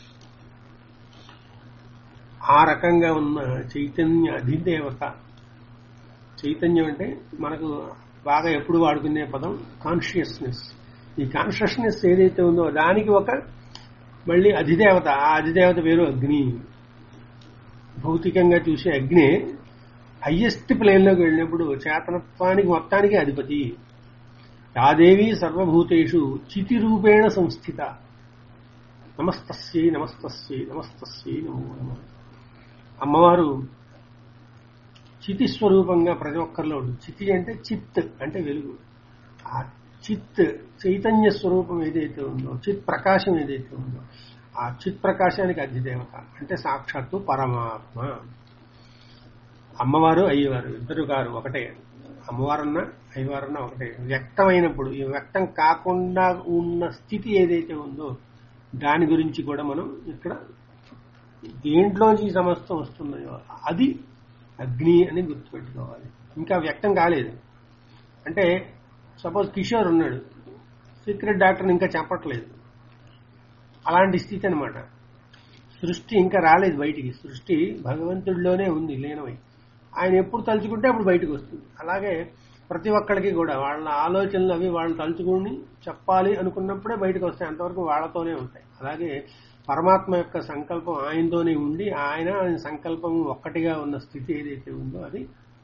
ఆ రకంగా ఉన్న చైతన్య అధిదేవత చైతన్యం అంటే మనకు బాగా ఎప్పుడు వాడుకునే పదం కాన్షియస్నెస్ ఈ కాన్షియస్నెస్ ఏదైతే ఉందో దానికి ఒక మళ్ళీ అధిదేవత ఆ అధిదేవత పేరు అగ్ని భౌతికంగా చూసే అగ్ని హయ్యెస్ట్ ప్లేన్లోకి వెళ్ళినప్పుడు చేతనత్వానికి మొత్తానికి అధిపతి యాదేవి సర్వభూతేషు చితి రూపేణ సంస్థిత నమస్తస్యై నమస్తస్యై నమస్తస్యై నమో నమః అమ్మవారు చితి స్వరూపంగా ప్రతి ఒక్కరిలో ఉంటుంది చితి అంటే చిత్ అంటే వెలుగు ఆ చిత్ చైతన్య స్వరూపం ఏదైతే ఉందో చిత్ ప్రకాశం ఏదైతే ఉందో ఆ చిత్ ప్రకాశానికి అధిదేవత అంటే సాక్షాత్తు పరమాత్మ అమ్మవారు అయ్యవారు ఇద్దరు గారు ఒకటే అమ్మవారన్నా అయ్యవారన్నా ఒకటే వ్యక్తమైనప్పుడు ఈ వ్యక్తం కాకుండా ఉన్న స్థితి ఏదైతే ఉందో దాని గురించి కూడా మనం ఇక్కడ దేంట్లోంచి ఈ సమస్తం వస్తున్నాయో అది అగ్ని అని గుర్తుపెట్టుకోవాలి ఇంకా వ్యక్తం కాలేదు అంటే సపోజ్ కిషోర్ ఉన్నాడు సీక్రెట్ డాక్టర్ని ఇంకా చెప్పట్లేదు అలాంటి స్థితి అనమాట సృష్టి ఇంకా రాలేదు బయటికి సృష్టి భగవంతుడిలోనే ఉంది లీనమై ఆయన ఎప్పుడు తలుచుకుంటే అప్పుడు బయటకు వస్తుంది అలాగే ప్రతి ఒక్కరికి కూడా వాళ్ళ ఆలోచనలు అవి వాళ్ళు తలుచుకుని చెప్పాలి అనుకున్నప్పుడే బయటకు వస్తాయి అంతవరకు వాళ్ళతోనే ఉంటాయి అలాగే పరమాత్మ యొక్క సంకల్పం ఆయనతోనే ఉండి ఆయన ఆయన సంకల్పం ఒక్కటిగా ఉన్న స్థితి ఏదైతే ఉందో అది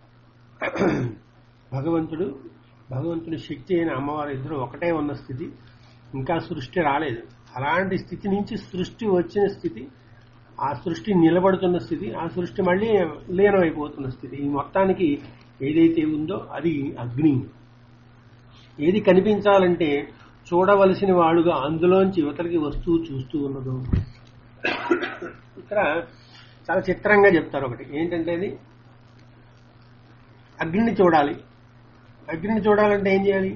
భగవంతుడు భగవంతుడి శక్తి అయిన అమ్మవారు ఇద్దరు ఒకటే ఉన్న స్థితి ఇంకా సృష్టి రాలేదు అలాంటి స్థితి నుంచి సృష్టి వచ్చిన స్థితి ఆ సృష్టి నిలబడుతున్న స్థితి ఆ సృష్టి మళ్ళీ లీనమైపోతున్న స్థితి ఈ మొత్తానికి ఏదైతే ఉందో అది అగ్ని ఏది కనిపించాలంటే చూడవలసిన వాడుగా అందులోంచి యువతలకి వస్తూ చూస్తూ ఉన్నదో ఇక్కడ చాలా చిత్రంగా చెప్తారు ఒకటి ఏంటంటే అది అగ్నిని చూడాలి అగ్నిని చూడాలంటే ఏం చేయాలి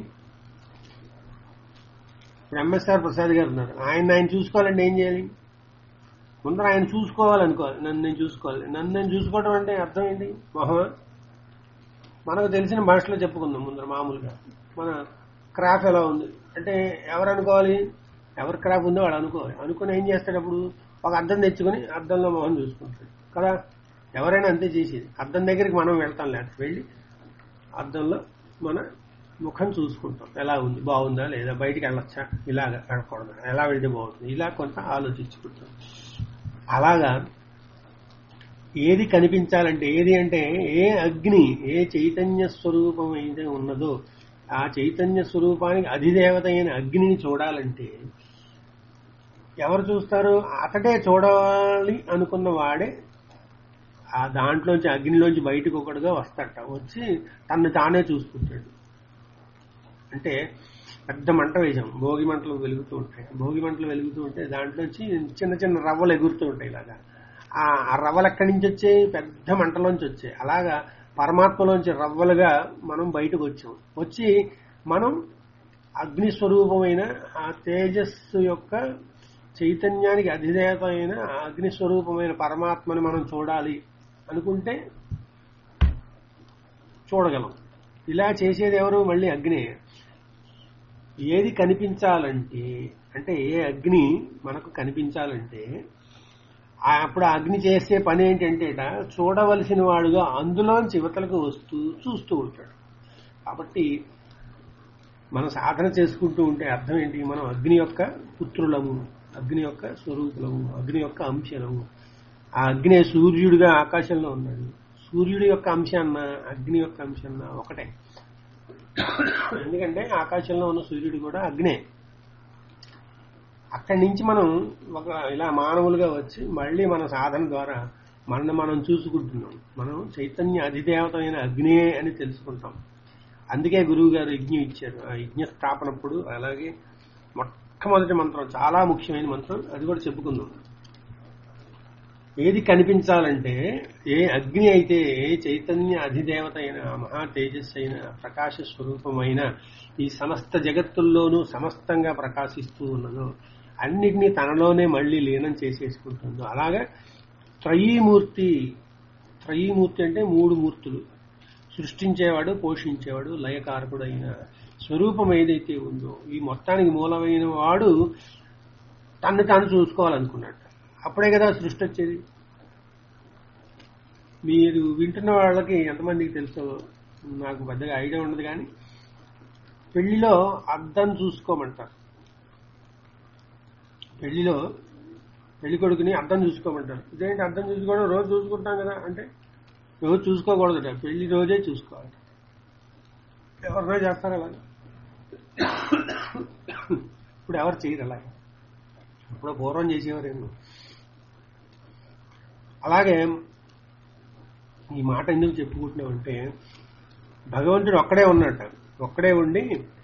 ఇప్పుడు ఎంఎస్ఆర్ ప్రసాద్ గారు ఉన్నారు ఆయన ఆయన చూసుకోవాలంటే ఏం చేయాలి ముందర ఆయన చూసుకోవాలనుకోవాలి నన్ను నేను చూసుకోవాలి నన్ను నేను చూసుకోవడం అంటే అర్థం ఏంటి మొహమా మనకు తెలిసిన భాషలో చెప్పుకుందాం ముందర మామూలుగా మన క్రాఫ్ ఎలా ఉంది అంటే ఎవరు అనుకోవాలి ఎవరి క్రాఫ్ ఉందో వాడు అనుకోవాలి అనుకుని ఏం చేస్తాడు అప్పుడు ఒక అద్దం తెచ్చుకొని అద్దంలో మొహం చూసుకుంటాడు కదా ఎవరైనా అంతే చేసేది అద్దం దగ్గరికి మనం వెళ్తాం లేదు వెళ్ళి అద్దంలో మన ముఖం చూసుకుంటాం ఎలా ఉంది బాగుందా లేదా బయటికి వెళ్ళొచ్చా ఇలాగ వెళ్ళకూడదా ఎలా వెళ్తే బాగుంటుంది ఇలా కొంత ఆలోచించుకుంటాం అలాగా ఏది కనిపించాలంటే ఏది అంటే ఏ అగ్ని ఏ చైతన్య స్వరూపం అయితే ఉన్నదో ఆ చైతన్య స్వరూపానికి అధిదేవత అయిన అగ్నిని చూడాలంటే ఎవరు చూస్తారు అతడే చూడాలి అనుకున్న వాడే ఆ దాంట్లోంచి అగ్నిలోంచి బయటకు ఒకడుగా వస్తాడట వచ్చి తను తానే చూసుకుంటాడు అంటే పెద్ద మంట వేసాం భోగి మంటలు వెలుగుతూ ఉంటాయి భోగి మంటలు వెలుగుతూ ఉంటే దాంట్లోంచి చిన్న చిన్న రవ్వలు ఎగురుతూ ఉంటాయి ఇలాగా ఆ ఆ రవ్వలు ఎక్కడి నుంచి వచ్చాయి పెద్ద మంటలోంచి వచ్చాయి అలాగా పరమాత్మలోంచి రవ్వలుగా మనం బయటకు వచ్చాం వచ్చి మనం అగ్ని స్వరూపమైన ఆ తేజస్సు యొక్క చైతన్యానికి అధిదేవత అయిన ఆ అగ్ని స్వరూపమైన పరమాత్మని మనం చూడాలి అనుకుంటే చూడగలం ఇలా చేసేది ఎవరు మళ్ళీ అగ్ని ఏది కనిపించాలంటే అంటే ఏ అగ్ని మనకు కనిపించాలంటే ఆ- అప్పుడు ఆ అగ్ని చేసే పని ఏంటంటే ఇట చూడవలసిన వాడుగా అందులోంచి యువతలకు వస్తూ చూస్తూ ఉంటాడు కాబట్టి మనం సాధన చేసుకుంటూ ఉంటే అర్థం ఏంటి మనం అగ్ని యొక్క పుత్రులము అగ్ని యొక్క స్వరూపులము అగ్ని యొక్క అంశలము ఆ అగ్ని సూర్యుడిగా ఆకాశంలో ఉన్నాడు సూర్యుడి యొక్క అంశాన్న అగ్ని యొక్క అంశాన్న ఒకటే ఎందుకంటే ఆకాశంలో ఉన్న సూర్యుడు కూడా అగ్నే అక్కడి నుంచి మనం ఒక ఇలా మానవులుగా వచ్చి మళ్ళీ మన సాధన ద్వారా మనల్ని మనం చూసుకుంటున్నాం మనం చైతన్య అధిదేవత అయిన అగ్నే అని తెలుసుకుంటాం అందుకే గురువు గారు యజ్ఞం ఇచ్చారు ఆ యజ్ఞ స్థాపనప్పుడు అలాగే మొట్టమొదటి మంత్రం చాలా ముఖ్యమైన మంత్రం అది కూడా చెప్పుకుందాం ఏది కనిపించాలంటే ఏ అగ్ని అయితే ఏ చైతన్య అధిదేవత అయిన మహా తేజస్సు అయిన ప్రకాశ స్వరూపమైన ఈ సమస్త జగత్తుల్లోనూ సమస్తంగా ప్రకాశిస్తూ ఉన్నదో అన్నిటినీ తనలోనే మళ్ళీ లీనం చేసేసుకుంటుందో అలాగా త్రయీమూర్తి త్రయీమూర్తి అంటే మూడు మూర్తులు సృష్టించేవాడు పోషించేవాడు లయకారకుడు అయిన స్వరూపం ఏదైతే ఉందో ఈ మొత్తానికి మూలమైన వాడు తన్ను తాను చూసుకోవాలనుకున్నట్టు అప్పుడే కదా సృష్టి వచ్చేది మీరు వింటున్న వాళ్ళకి ఎంతమందికి తెలుసో నాకు పెద్దగా ఐడియా ఉండదు కానీ పెళ్లిలో అద్దం చూసుకోమంటారు పెళ్లిలో పెళ్లి కొడుకుని అద్దం చూసుకోమంటారు ఇదేంటి అద్దం చూసుకోవడం రోజు చూసుకుంటాం కదా అంటే రోజు చూసుకోకూడదట పెళ్లి రోజే చూసుకోవాలి ఎవరినో చేస్తారు అలాగా ఇప్పుడు ఎవరు చేయరు అలాగే ఇప్పుడు పూర్వం చేసేవారేమో అలాగే ఈ మాట ఎందుకు చెప్పుకుంటున్నామంటే భగవంతుడు ఒక్కడే ఉన్నట్ట ఒక్కడే ఉండి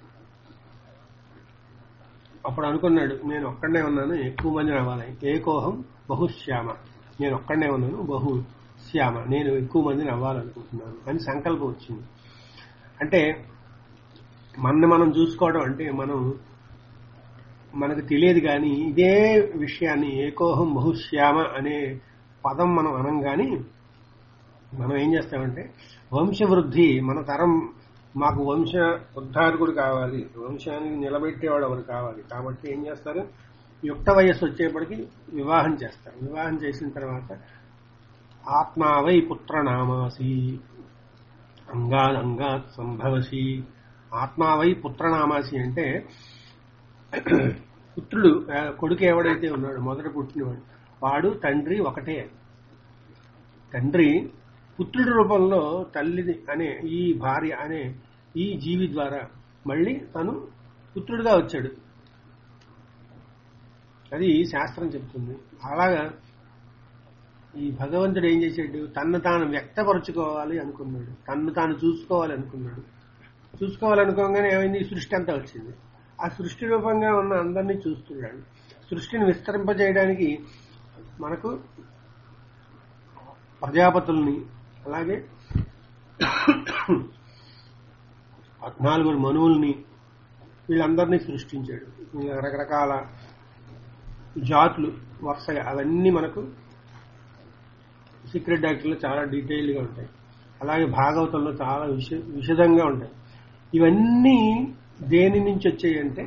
అప్పుడు అనుకున్నాడు నేను ఒక్కడనే ఉన్నాను ఎక్కువ మంది రావాలి ఏకోహం బహుశ్యామ నేను ఒక్కడనే ఉన్నాను బహు శ్యామ నేను ఎక్కువ మందిని అవ్వాలనుకుంటున్నాను అని సంకల్పం వచ్చింది అంటే మన మనం చూసుకోవడం అంటే మనం మనకు తెలియదు కానీ ఇదే విషయాన్ని ఏకోహం బహుశ్యామ అనే పదం మనం అనం కానీ మనం ఏం చేస్తామంటే వంశవృద్ధి మన తరం మాకు వంశ ఉద్ధారకుడు కావాలి వంశాన్ని నిలబెట్టేవాడు ఎవరు కావాలి కాబట్టి ఏం చేస్తారు యుక్త వయస్సు వచ్చేప్పటికి వివాహం చేస్తారు వివాహం చేసిన తర్వాత ఆత్మావై పుత్రనామాసి అంగాద్ అంగాత్ సంభవసి ఆత్మావై పుత్రనామాసి అంటే పుత్రుడు ఆ, కొడుకు ఎవడైతే ఉన్నాడో మొదట పుట్టినవాడు వాడు తండ్రి ఒకటే తండ్రి పుత్రుడి రూపంలో తల్లిది అనే ఈ భార్య అనే ఈ జీవి ద్వారా మళ్ళీ తను పుత్రుడిగా వచ్చాడు అది శాస్త్రం చెప్తుంది అలాగా ఈ భగవంతుడు ఏం చేశాడు తన్ను తాను వ్యక్తపరుచుకోవాలి అనుకున్నాడు తన్ను తాను చూసుకోవాలి అనుకున్నాడు చూసుకోవాలనుకోగానే ఏమైంది ఈ సృష్టి అంతా వచ్చింది ఆ సృష్టి రూపంగా ఉన్న అందరినీ చూస్తున్నాడు సృష్టిని విస్తరింపజేయడానికి మనకు ప్రజాపతుల్ని అలాగే పద్నాలుగు మనువుల్ని వీళ్ళందరినీ సృష్టించాడు ఇలా రకరకాల జాతులు వరుసగా అవన్నీ మనకు సీక్రెట్ డాక్టర్లో చాలా డీటెయిల్గా ఉంటాయి అలాగే భాగవతంలో చాలా విష విషదంగా ఉంటాయి ఇవన్నీ దేని నుంచి వచ్చాయి అంటే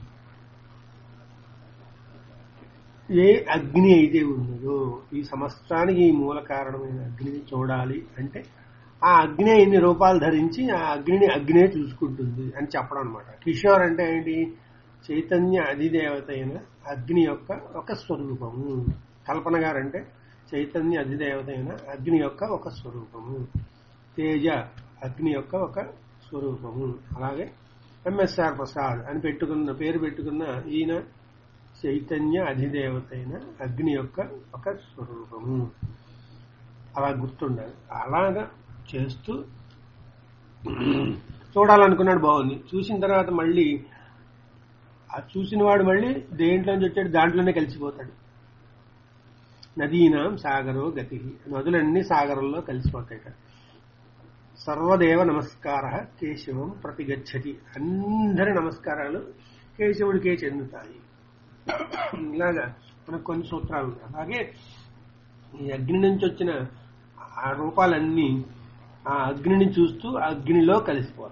ఏ అగ్ని అయితే ఉన్నదో ఈ సమస్తానికి ఈ మూల కారణమైన అగ్నిని చూడాలి అంటే ఆ అగ్ని ఎన్ని రూపాలు ధరించి ఆ అగ్నిని అగ్నే చూసుకుంటుంది అని చెప్పడం అనమాట కిషోర్ అంటే ఏంటి చైతన్య అధిదేవత అయిన అగ్ని యొక్క ఒక స్వరూపము కల్పన గారంటే చైతన్య అధిదేవత అయిన అగ్ని యొక్క ఒక స్వరూపము తేజ అగ్ని యొక్క ఒక స్వరూపము అలాగే ఎంఎస్ఆర్ ప్రసాద్ అని పెట్టుకున్న పేరు పెట్టుకున్న ఈయన చైతన్య అధిదేవత అయిన అగ్ని యొక్క ఒక స్వరూపము అలా గుర్తుండాలి అలాగా చేస్తూ చూడాలనుకున్నాడు బాగుంది చూసిన తర్వాత మళ్ళీ ఆ చూసిన వాడు మళ్ళీ దేంట్లోంచి వచ్చాడు దాంట్లోనే కలిసిపోతాడు నదీనాం సాగరో గతి నదులన్నీ సాగరంలో కలిసిపోతాయి సర్వదేవ నమస్కార కేశవం ప్రతిగచ్చతి అందరి నమస్కారాలు కేశవుడికే చెందుతాయి ఇలాగా మనకు కొన్ని సూత్రాలు ఉన్నాయి అలాగే ఈ అగ్ని నుంచి వచ్చిన ఆ రూపాలన్నీ ఆ అగ్నిని చూస్తూ అగ్నిలో కలిసిపోతాయి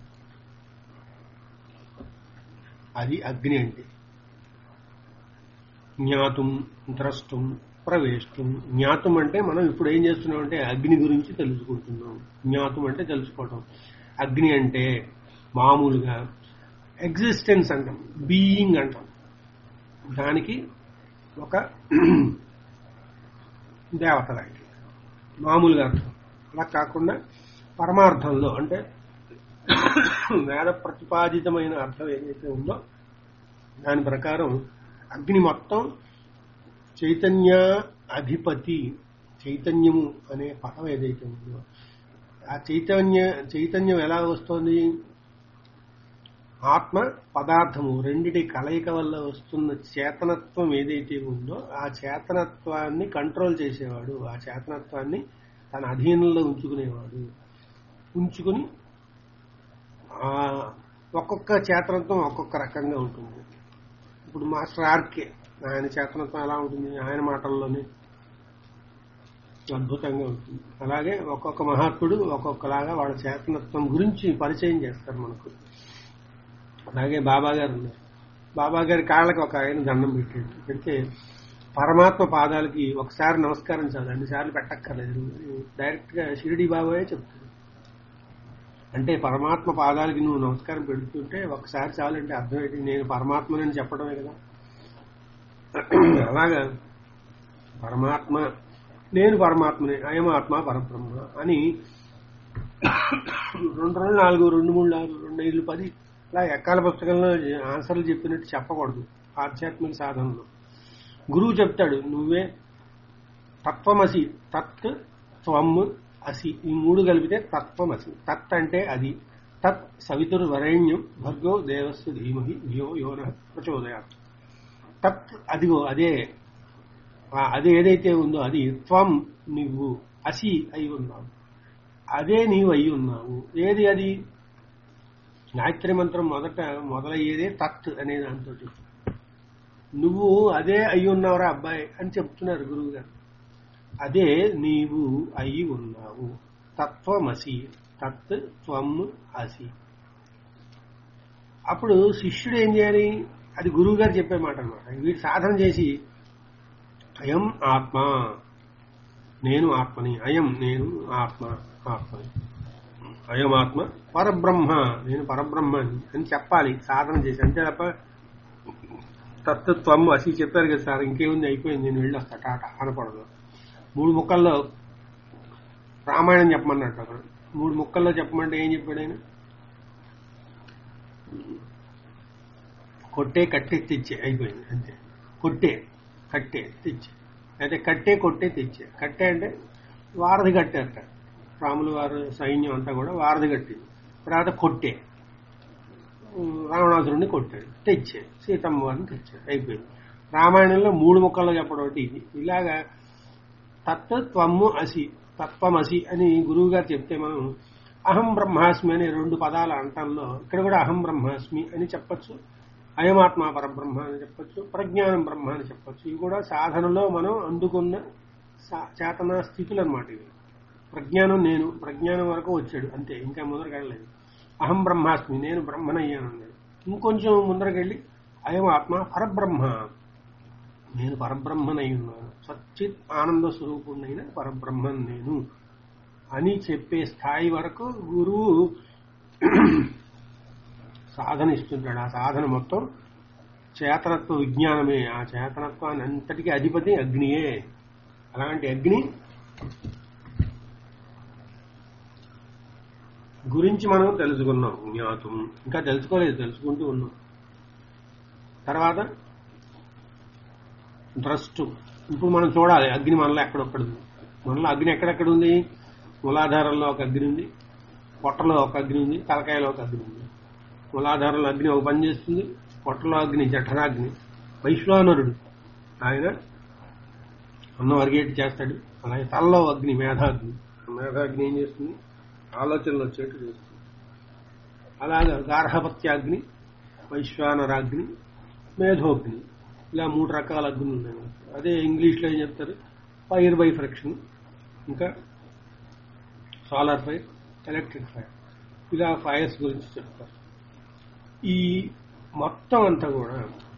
అది అగ్ని అంటే జ్ఞాతం ద్రష్టం ప్రవేశం జ్ఞాతం అంటే మనం ఇప్పుడు ఏం చేస్తున్నాం అంటే అగ్ని గురించి తెలుసుకుంటున్నాం జ్ఞాతం అంటే తెలుసుకోవటం అగ్ని అంటే మామూలుగా ఎగ్జిస్టెన్స్ అంటాం బీయింగ్ అంటాం దానికి ఒక దేవత లాంటి మామూలుగా అర్థం అలా కాకుండా పరమార్థంలో అంటే వేద ప్రతిపాదితమైన అర్థం ఏదైతే ఉందో దాని ప్రకారం అగ్ని మొత్తం చైతన్య అధిపతి చైతన్యము అనే పదం ఏదైతే ఉందో ఆ చైతన్య చైతన్యం ఎలా వస్తోంది ఆత్మ పదార్థము రెండిటి కలయిక వల్ల వస్తున్న చేతనత్వం ఏదైతే ఉందో ఆ చేతనత్వాన్ని కంట్రోల్ చేసేవాడు ఆ చేతనత్వాన్ని తన అధీనంలో ఉంచుకునేవాడు ఉంచుకుని ఆ ఒక్కొక్క చేతనత్వం ఒక్కొక్క రకంగా ఉంటుంది ఇప్పుడు మాస్టర్ ఆర్కే ఆయన చేతనత్వం ఎలా ఉంటుంది ఆయన మాటల్లోనే అద్భుతంగా ఉంటుంది అలాగే ఒక్కొక్క మహాత్ముడు ఒక్కొక్కలాగా వాళ్ళ చేతనత్వం గురించి పరిచయం చేస్తారు మనకు అలాగే బాబా గారు ఉన్నారు బాబా గారి కాళ్ళకి ఒక ఆయన దండం పెట్టాడు పెడితే పరమాత్మ పాదాలకి ఒకసారి నమస్కారం చాలు అన్ని సార్లు పెట్టక్కర్లేదు డైరెక్ట్ గా షిరిడి బాబాయే చెప్తాడు అంటే పరమాత్మ పాదాలకి నువ్వు నమస్కారం పెడుతుంటే ఒకసారి చాలు అంటే అర్థం ఏంటి నేను పరమాత్మనని చెప్పడమే కదా అలాగా పరమాత్మ నేను పరమాత్మనే అయం ఆత్మ పరబ్రహ్మ అని రెండు రెండు నాలుగు రెండు మూడు నాలుగు రెండు ఐదు పది ఇలా ఎక్కాల పుస్తకంలో ఆన్సర్లు చెప్పినట్టు చెప్పకూడదు ఆధ్యాత్మిక సాధనలో గురువు చెప్తాడు నువ్వే తత్వమసి తత్ త్వం అసి ఈ మూడు కలిపితే తత్వమసి తత్ అంటే అది తత్ సవితుర్ వరేణ్యం భర్గో దేవస్సు ధీమహి ధియో యోన ప్రచోదయాత్ తత్ అదిగో అదే ఆ అది ఏదైతే ఉందో అది త్వం నువ్వు అసి అయి ఉన్నావు అదే నీవు అయి ఉన్నావు ఏది అది గాయత్రి మంత్రం మొదట మొదలయ్యేదే తత్ అనే దాంతో నువ్వు అదే అయి ఉన్నావురా అబ్బాయి అని చెప్తున్నారు గురువు గారు అదే నీవు అయి ఉన్నావు తత్వమసి తత్ త్వం అసి అప్పుడు శిష్యుడు ఏం చేయాలి అది గురువు గారు చెప్పే మాట అనమాట వీడు సాధన చేసి అయం ఆత్మ నేను ఆత్మని అయం నేను ఆత్మ ఆత్మని అయం ఆత్మ పరబ్రహ్మ నేను పరబ్రహ్మని అని చెప్పాలి సాధన చేసి అంతే తప్ప తత్వత్వం అసి చెప్పారు కదా సార్ ఇంకేముంది అయిపోయింది నేను వెళ్ళి వస్తా టాటా అనకూడదు మూడు ముక్కల్లో రామాయణం చెప్పమన్నట్టు అక్కడ మూడు ముక్కల్లో చెప్పమంటే ఏం చెప్పాడు ఆయన కొట్టే కట్టే తెచ్చే అయిపోయింది అంతే కొట్టే కట్టే తెచ్చే అయితే కట్టే కొట్టే తెచ్చే కట్టే అంటే వారధి కట్టారట రాములు వారు సైన్యం అంతా కూడా వారధి కట్టింది తర్వాత కొట్టే ఉమ్, రావణాసురుడిని కొట్టాడు తెచ్చే సీతమ్మ వారిని తెచ్చాడు అయిపోయింది రామాయణంలో మూడు ముక్కల్లో చెప్పడం ఒకటి ఇది ఇలాగా తత్వము అసి తత్వమసి అని గురువు గారు చెప్తే మనం అహం బ్రహ్మాస్మి అనే రెండు పదాల అంటంలో ఇక్కడ కూడా అహం బ్రహ్మాస్మి అని చెప్పొచ్చు అయమాత్మ పరబ్రహ్మ అని చెప్పొచ్చు ప్రజ్ఞానం బ్రహ్మ అని చెప్పొచ్చు ఇవి కూడా సాధనలో మనం అందుకున్న సా- చేతనా స్థితులు అనమాట ఇవి ప్రజ్ఞానం నేను ప్రజ్ఞానం వరకు వచ్చాడు అంతే ఇంకా ముందరకెళ్ళలేదు అహం బ్రహ్మాస్మి నేను బ్రహ్మనయ్యాను అన్నాడు ఇంకొంచెం ముందరకెళ్ళి అయం ఆత్మ పరబ్రహ్మ నేను పరబ్రహ్మనై ఉన్నాను సచ్చిత్ ఆనంద స్వరూపుణ్ణైన పరబ్రహ్మన్ నేను అని చెప్పే స్థాయి వరకు గురువు సాధన ఇస్తుంటాడు ఆ సాధన మొత్తం చేతనత్వ విజ్ఞానమే ఆ చేతనత్వాన్ని అంతటికీ అధిపతి అగ్నియే అలాంటి అగ్ని గురించి మనం తెలుసుకున్నాం జ్ఞాతం ఇంకా తెలుసుకోలేదు తెలుసుకుంటూ ఉన్నాం తర్వాత ద్రష్టు ఇప్పుడు మనం చూడాలి అగ్ని మనలో ఎక్కడొక్కడ ఉంది మనలో అగ్ని ఎక్కడెక్కడ ఉంది మూలాధారంలో ఒక అగ్ని ఉంది పొట్టలో ఒక అగ్ని ఉంది తలకాయలో ఒక అగ్ని ఉంది మూలాధారంలో అగ్ని ఒక పని చేస్తుంది పొట్టలో అగ్ని జఠరాగ్ని వైశ్వానరుడు ఆయన అన్నం అరిగేటి చేస్తాడు అలాగే తలలో అగ్ని మేధాగ్ని మేధాగ్ని ఏం చేస్తుంది ఆలోచనలు వచ్చేట్టు చేస్తుంది అలాగే గార్హపత్యాగ్ని వైశ్వానరాగ్ని మేధోగ్ని ఇలా మూడు రకాల అగ్నులు ఉన్నాయి మనకి. అదే ఇంగ్లీష్లో ఏం చెప్తారు ఫైర్ బై ఫ్రిక్షన్ ఇంకా సోలార్ ఫైర్ ఎలక్ట్రిక్ ఫైర్ ఇలా ఫైర్స్ గురించి చెప్తారు ఈ మొత్తం అంతా కూడా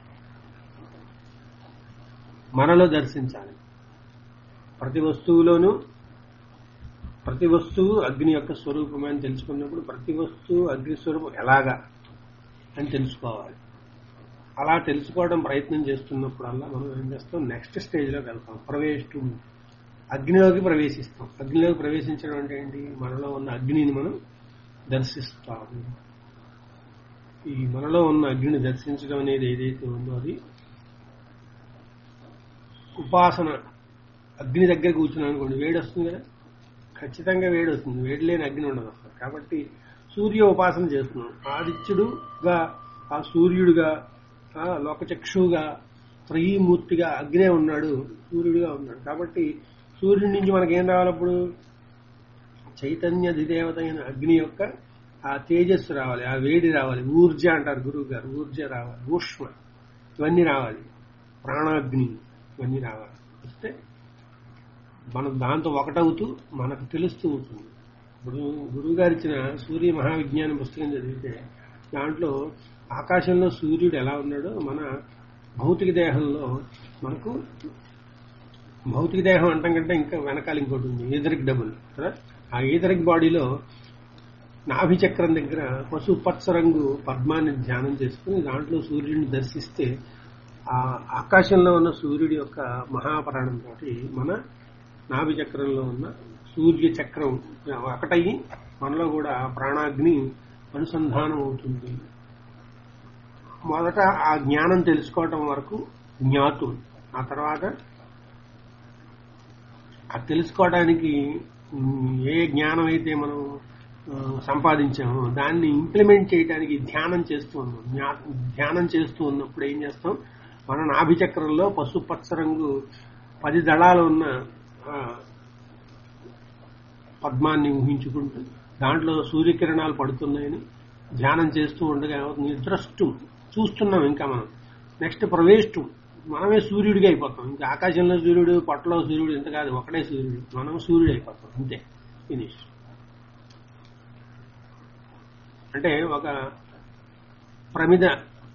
మనలో దర్శించాలి ప్రతి వస్తువులోనూ ప్రతి వస్తువు అగ్ని యొక్క స్వరూపమే అని తెలుసుకున్నప్పుడు ప్రతి వస్తువు అగ్ని స్వరూపం ఎలాగా అని తెలుసుకోవాలి అలా తెలుసుకోవడం ప్రయత్నం చేస్తున్నప్పుడల్లా మనం ఏం చేస్తాం నెక్స్ట్ స్టేజ్లోకి వెళ్తాం ప్రవేశం అగ్నిలోకి ప్రవేశిస్తాం అగ్నిలోకి ప్రవేశించడం అంటే ఏంటి మనలో ఉన్న అగ్నిని మనం దర్శిస్తాము ఈ మనలో ఉన్న అగ్నిని దర్శించడం అనేది ఏదైతే ఉందో అది ఉపాసన అగ్ని దగ్గర కూర్చున్నాం అనుకోండి వేడి వస్తుంది కదా ఖచ్చితంగా వేడి వస్తుంది వేడి లేని అగ్ని ఉండదు అసలు కాబట్టి సూర్య ఉపాసన చేస్తున్నాం ఆదిత్యుడుగా ఆ సూర్యుడుగా ఆ లోకచక్షువుగా త్రయీమూర్తిగా అగ్నే ఉన్నాడు సూర్యుడిగా ఉన్నాడు కాబట్టి సూర్యుడి నుంచి మనకేం రావాలప్పుడు చైతన్య ధిదేవత అయిన అగ్ని యొక్క ఆ తేజస్సు రావాలి ఆ వేడి రావాలి ఊర్జ అంటారు గురువు గారు ఊర్జ రావాలి ఊష్మ ఇవన్నీ రావాలి ప్రాణాగ్ని ఇవన్నీ రావాలి వస్తే మనం దాంతో ఒకటవుతూ మనకు తెలుస్తూ ఉంటుంది ఇప్పుడు గురువు గారు ఇచ్చిన సూర్య మహావిజ్ఞానం పుస్తకం చదివితే దాంట్లో ఆకాశంలో సూర్యుడు ఎలా ఉన్నాడో మన భౌతిక దేహంలో మనకు భౌతిక దేహం అంటాం కంటే ఇంకా వెనకాల ఇంకోటి ఉంది ఈదరిక్ డబుల్ కదా ఆ ఈదరిక్ బాడీలో నాభి చక్రం దగ్గర పశు పచ్చ రంగు పద్మాన్ని ధ్యానం చేసుకుని దాంట్లో సూర్యుడిని దర్శిస్తే ఆ ఆకాశంలో ఉన్న సూర్యుడి యొక్క మహాపరాణంతో మన నాభి చక్రంలో ఉన్న సూర్య చక్రం ఒకటయ్యి మనలో కూడా ప్రాణాగ్ని అనుసంధానం అవుతుంది మొదట ఆ జ్ఞానం తెలుసుకోవటం వరకు జ్ఞాతం ఆ తర్వాత ఆ తెలుసుకోవడానికి ఉమ్, ఏ జ్ఞానం అయితే మనం ఆ, సంపాదించామో దాన్ని ఇంప్లిమెంట్ చేయడానికి ధ్యానం చేస్తూ ఉన్నాం జ్ఞా- ధ్యానం చేస్తూ ఉన్నప్పుడు ఏం చేస్తాం మన నాభి చక్రంలో పసుపచ్చ రంగు పది దళాలు ఉన్న ఆ, పద్మాన్ని ఊహించుకుంటూ దాంట్లో సూర్యకిరణాలు పడుతున్నాయని ధ్యానం చేస్తూ ఉండగా ఏమవుతుంది? నిద్రష్టం చూస్తున్నాం ఇంకా మనం నెక్స్ట్ ప్రవేశం మనమే సూర్యుడిగా అయిపోతాం ఇంకా ఆకాశంలో సూర్యుడు పొట్టలో సూర్యుడు ఇంత కాదు ఒకటే సూర్యుడు మనం సూర్యుడు అయిపోతాం అంతే ఫినిష్ అంటే ఒక ప్రమిద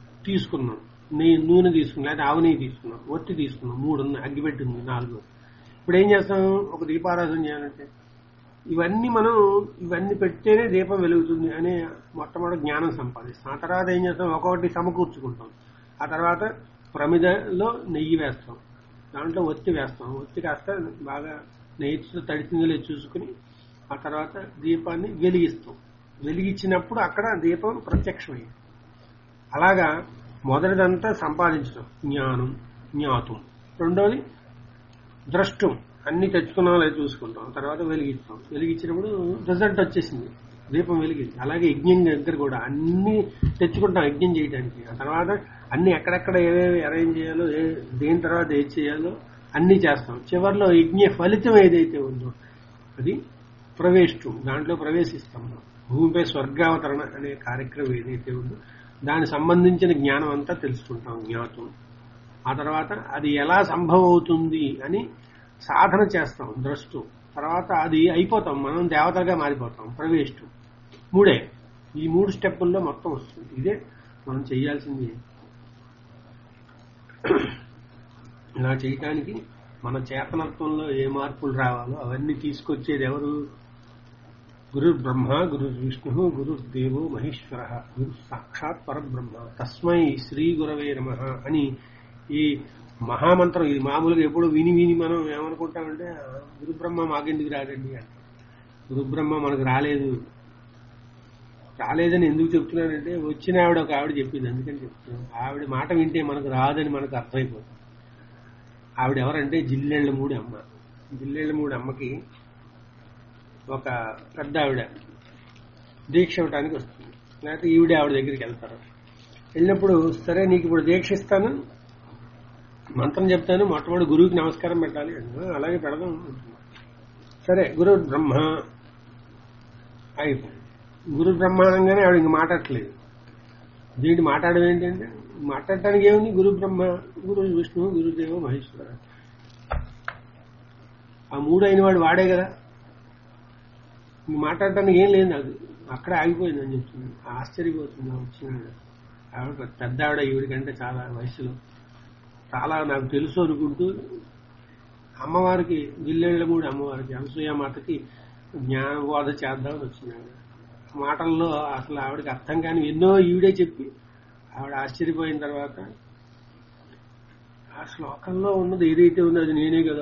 తీసుకున్నాం నెయ్యి నూనె తీసుకున్నాం లేదా ఆవు నెయ్యి తీసుకున్నాం ఒత్తి తీసుకున్నాం మూడు ఉన్నాయి అగ్గిపెట్టి ఉంది నాలుగు ఇప్పుడు ఏం చేస్తాం ఒక దీపారాధన చేయాలంటే ఇవన్నీ మనం ఇవన్నీ పెడితేనే దీపం వెలుగుతుంది అనే మొట్టమొదటి జ్ఞానం సంపాదిస్తాం ఆ తర్వాత ఏం చేస్తాం ఒక్కొక్కటి సమకూర్చుకుంటాం ఆ తర్వాత ప్రమిదలో నెయ్యి వేస్తాం దాంట్లో ఒత్తి వేస్తాం ఒత్తి కాస్త బాగా నెయ్యితో తడిసిందో లేదో చూసుకుని ఆ తర్వాత దీపాన్ని వెలిగిస్తాం వెలిగించినప్పుడు అక్కడ దీపం ప్రత్యక్షమైంది అలాగా మొదటిదంతా సంపాదించడం జ్ఞానం జ్ఞాతం రెండోది ద్రష్టం అన్ని తెచ్చుకున్నాం లేదా చూసుకుంటాం తర్వాత వెలిగిస్తాం వెలిగించినప్పుడు రిజల్ట్ వచ్చేసింది దీపం వెలిగింది అలాగే యజ్ఞం దగ్గర కూడా అన్ని తెచ్చుకుంటాం యజ్ఞం చేయడానికి ఆ తర్వాత అన్ని ఎక్కడెక్కడ ఏవేవి అరేంజ్ చేయాలో ఏ దేని తర్వాత ఏది చేయాలో అన్ని చేస్తాం చివరిలో యజ్ఞ ఫలితం ఏదైతే ఉందో అది ప్రవేశం దాంట్లో ప్రవేశిస్తాం మనం. భూమిపై స్వర్గావతరణ అనే కార్యక్రమం ఏదైతే ఉందో దానికి సంబంధించిన జ్ఞానం అంతా తెలుసుకుంటాం జ్ఞాతం ఆ తర్వాత అది ఎలా సంభవం అవుతుంది అని సాధన చేస్తాం ద్రష్టు తర్వాత అది అయిపోతాం మనం దేవతలుగా మారిపోతాం ప్రవేశం మూడే ఈ మూడు స్టెప్పుల్లో మొత్తం వస్తుంది ఇదే మనం చేయాల్సింది ఇలా చేయటానికి మన చేతనత్వంలో ఏ మార్పులు రావాలో అవన్నీ తీసుకొచ్చేది ఎవరు గురు బ్రహ్మ గురు విష్ణు గురు దేవో మహేశ్వర గురు సాక్షాత్ పరబ్రహ్మ తస్మై శ్రీ గురవే నమ అని ఈ మహామంత్రం ఇది మామూలుగా ఎప్పుడు విని విని మనం ఏమనుకుంటామంటే "ఆ, గురు బ్రహ్మ మాకెందుకు రాదండి అంటే గురు బ్రహ్మ మనకు రాలేదు రాలేదని ఎందుకు చెప్తున్నానంటే వచ్చిన ఆవిడ ఒక ఆవిడ చెప్పింది అందుకని చెప్తున్నాను ఆవిడ మాట వింటే మనకు రాదని మనకు అర్థమైపోతుంది ఆవిడ ఎవరంటే జిల్లెళ్ళ మూడి అమ్మ జిల్లెళ్ళ మూడి అమ్మకి ఒక పెద్ద ఆవిడ దీక్ష ఇవ్వడానికి వస్తుంది లేకపోతే ఈవిడే ఆవిడ దగ్గరికి వెళ్తారు వెళ్ళినప్పుడు సరే నీకు ఇప్పుడు దీక్ష ఇస్తాను మంత్రం చెప్తాను మొట్టమొదటి గురువుకి నమస్కారం పెట్టాలి "ఆ, అలాగే పెడదాం అంటున్నా. సరే గురు బ్రహ్మ అయిపోయింది గురు బ్రహ్మాండంగానే ఆవిడ ఇంక మాట్లాడట్లేదు దీంట్లో మాట్లాడడం ఏంటంటే మాట్లాడటానికి ఏముంది గురు బ్రహ్మ గురు విష్ణు గురుదేవ మహేశ్వర ఆ మూడు అయిన వాడు వాడే కదా ఇంక మాట్లాడటానికి ఏం లేదు నాకు అక్కడే ఆగిపోయింది అని చెప్తుంది ఆశ్చర్యపోతుంది ఆ వచ్చిన ఆవిడ. ఆవిడ పెద్ద ఆవిడ ఈవిడికంటే చాలా వయసులో చాలా నాకు తెలుసు అనుకుంటూ అమ్మవారికి జిల్లెళ్ళమూడి అమ్మవారికి అనసూయమాతకి జ్ఞానబోధ చేద్దామని వచ్చింది ఆవిడ మాటల్లో అసలు ఆవిడకి అర్థం కాని ఎన్నో ఈవిడే చెప్పి ఆవిడ ఆశ్చర్యపోయిన తర్వాత ఆ శ్లోకంలో ఉన్నది ఏదైతే ఉందో అది నేనే కదా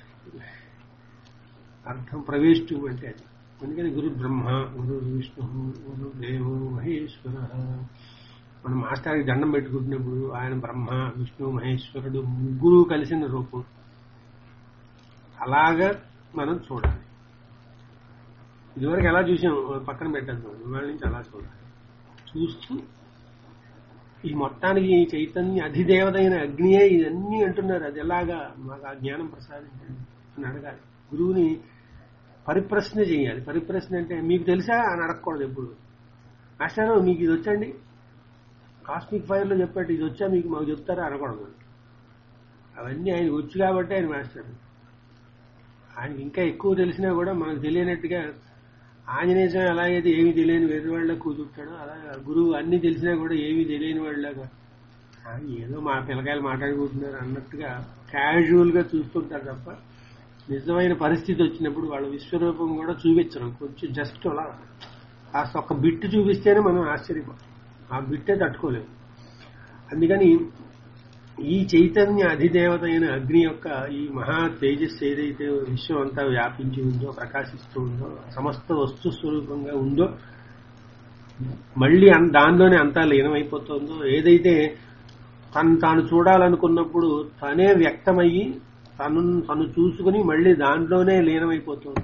అర్థం ప్రవేశం అంటే అది అందుకని గురు బ్రహ్మ గురు విష్ణు గురు దేవు మహేశ్వర మనం మాస్టర్కి దండం పెట్టుకుంటున్నప్పుడు ఆయన బ్రహ్మ విష్ణు మహేశ్వరుడు ముగ్గురు కలిసిన రూపం అలాగా మనం చూడాలి ఇదివరకు ఎలా చూసాం పక్కన పెట్టద్దాం ఇవాళ నుంచి అలా చూడాలి చూస్తూ ఈ మొత్తానికి ఈ చైతన్య అధిదేవత అయిన అగ్నియే ఇవన్నీ అంటున్నారు అది ఎలాగా మాకు ఆ జ్ఞానం ప్రసాదించండి అని అడగాలి గురువుని పరిప్రశ్న చేయాలి పరిప్రశ్న అంటే మీకు తెలుసా అని అడగకూడదు ఎప్పుడు మాస్టర్ మీకు ఇది వచ్చండి కాస్మిక్ ఫైర్ లో చెప్పాడు ఇది వచ్చా మీకు మాకు చెప్తారా అనకూడదు అవన్నీ ఆయన వచ్చు కాబట్టి ఆయన మాస్టర్ ఆయన ఇంకా ఎక్కువ తెలిసినా కూడా మనకు తెలియనట్టుగా ఆంజనేయ స్వామి ఎలాగైతే ఏమీ తెలియని వేరే వాళ్ళ కూర్చుంటాడో అలా గురువు అన్ని తెలిసినా కూడా ఏమీ తెలియని వాళ్ళగా "ఆ, ఏదో మా పిల్లకాయలు మాట్లాడుకుంటున్నారు అన్నట్టుగా క్యాజువల్ గా చూస్తుంటారు తప్ప నిజమైన పరిస్థితి వచ్చినప్పుడు వాళ్ళ విశ్వరూపం కూడా చూపించరు కొంచెం జస్ట్ అలా కాస్త ఒక బిట్టు చూపిస్తేనే మనం ఆశ్చర్యపోతాం ఆ బిట్టే తట్టుకోలేము అందుకని ఈ చైతన్య అధిదేవత అయిన అగ్ని యొక్క ఈ మహా తేజస్సు ఏదైతే విశ్వం అంతా వ్యాపించి ఉందో ప్రకాశిస్తూ ఉందో సమస్త వస్తు స్వరూపంగా ఉందో మళ్ళీ అన్- దానిలోనే అంతా లీనమైపోతుందో ఏదైతే తను తాను చూడాలనుకున్నప్పుడు తనే వ్యక్తమయ్యి తను తను చూసుకుని మళ్ళీ దాంట్లోనే లీనమైపోతుంది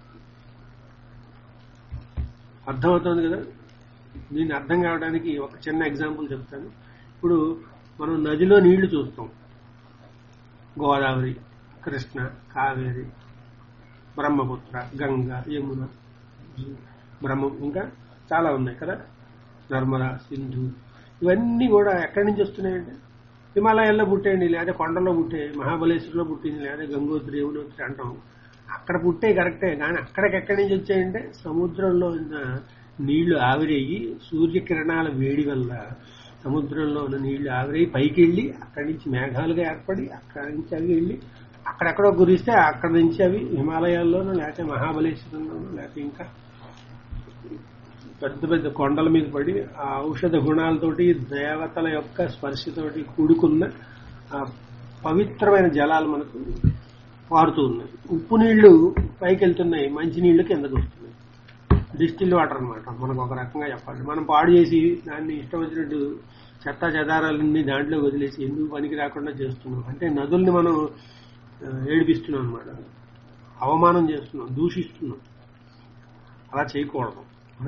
అర్థమవుతుంది కదా దీన్ని అర్థం కావడానికి ఒక చిన్న ఎగ్జాంపుల్ చెప్తాను ఇప్పుడు మనం నదిలో నీళ్లు చూస్తాం గోదావరి కృష్ణ కావేరి బ్రహ్మపుత్ర గంగ యమున బ్రహ్మ ఇంకా చాలా ఉన్నాయి కదా నర్మద సింధు ఇవన్నీ కూడా ఎక్కడి నుంచి వస్తున్నాయంటే హిమాలయాల్లో పుట్టేయండి లేదా కొండలో పుట్టే మహాబలేశ్వరంలో పుట్టింది లేదా గంగోత్రి యమునోత్రి అంటాం అక్కడ పుట్టే కరెక్టే కానీ అక్కడికి ఎక్కడి నుంచి వచ్చాయంటే సముద్రంలో ఉన్న నీళ్లు ఆవిరయ్యి సూర్యకిరణాల వేడి వల్ల సముద్రంలో ఉన్న నీళ్లు ఆవిరయ్యి పైకి వెళ్ళి అక్కడి నుంచి మేఘాలుగా ఏర్పడి అక్కడి నుంచి అవి వెళ్ళి అక్కడెక్కడో గురిస్తే అక్కడ నుంచి అవి హిమాలయాల్లోనూ లేకపోతే మహాబలేశ్వరంలోనూ లేకపోతే ఇంకా పెద్ద పెద్ద కొండల మీద పడి ఆ ఔషధ గుణాలతోటి దేవతల యొక్క స్పర్శతోటి కూడుకున్న ఆ పవిత్రమైన జలాలు మనకు పారుతూ ఉన్నాయి ఉప్పు నీళ్లు పైకి వెళ్తున్నాయి మంచి నీళ్లు కిందకు వస్తున్నాయి డిస్టిల్ వాటర్ అన్నమాట మనకు ఒక రకంగా చెప్పాలి మనం పాడు చేసి దాన్ని ఇష్టం వచ్చినట్టు చెత్త చెదారాలన్నీ దాంట్లో వదిలేసి ఎందుకు పనికి రాకుండా చేస్తున్నాం అంటే నదుల్ని మనం ఆ, ఏడిపిస్తున్నాం అనమాట అవమానం చేస్తున్నాం దూషిస్తున్నాం అలా చేయకూడదు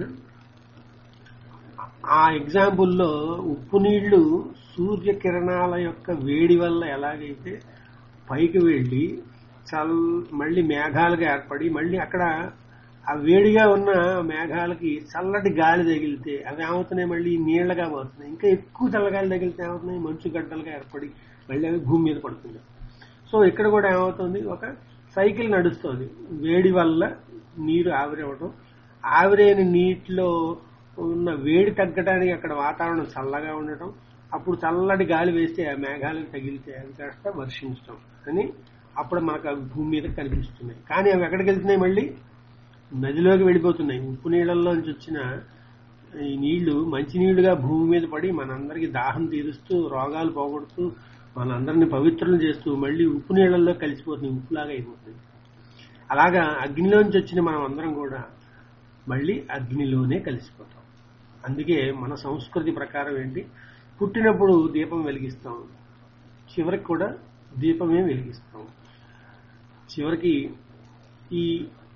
ఆ ఎగ్జాంపుల్లో ఉప్పు నీళ్లు సూర్యకిరణాల యొక్క వేడి వల్ల ఎలాగైతే పైకి వెళ్ళి చల్ మళ్ళీ మేఘాలుగా ఏర్పడి మళ్ళీ అక్కడ ఆ వేడిగా ఉన్న మేఘాలకి చల్లటి గాలి తగిలితే అవి ఏమవుతున్నాయి మళ్ళీ నీళ్లగా పోతున్నాయి ఇంకా ఎక్కువ చల్లగాలి తగిలితే ఏమవుతున్నాయి మంచు గడ్డలుగా ఏర్పడి మళ్ళీ అవి భూమి మీద పడుతున్నాయి సో ఇక్కడ కూడా ఏమవుతుంది ఒక సైకిల్ నడుస్తుంది వేడి వల్ల నీరు ఆవిరవడం ఆవిరైన నీటిలో ఉన్న వేడి తగ్గడానికి అక్కడ వాతావరణం చల్లగా ఉండటం అప్పుడు చల్లటి గాలి వేస్తే ఆ మేఘాలకు తగిలితే అవి కాస్త వర్షించడం అని అప్పుడు మనకు అవి భూమి మీద కనిపిస్తున్నాయి కానీ అవి ఎక్కడికి వెళ్తున్నాయి మళ్ళీ నదిలోకి వెళ్ళిపోతున్నాయి ఉప్పు నీళ్ళల్లో నుంచి వచ్చిన ఈ నీళ్లు మంచి నీళ్లుగా భూమి మీద పడి మనందరికి దాహం తీరుస్తూ రోగాలు పోగొడుతూ మనందరిని పవిత్రులు చేస్తూ మళ్ళీ ఉప్పు నీళ్ళల్లో కలిసిపోతుంది ఉప్పులాగా అయిపోతుంది అలాగా అగ్నిలోంచి వచ్చిన మనం అందరం కూడా మళ్ళీ అగ్నిలోనే కలిసిపోతాం అందుకే మన సంస్కృతి ప్రకారం ఏంటి పుట్టినప్పుడు దీపం వెలిగిస్తాం చివరికి కూడా దీపమే వెలిగిస్తాం చివరికి ఈ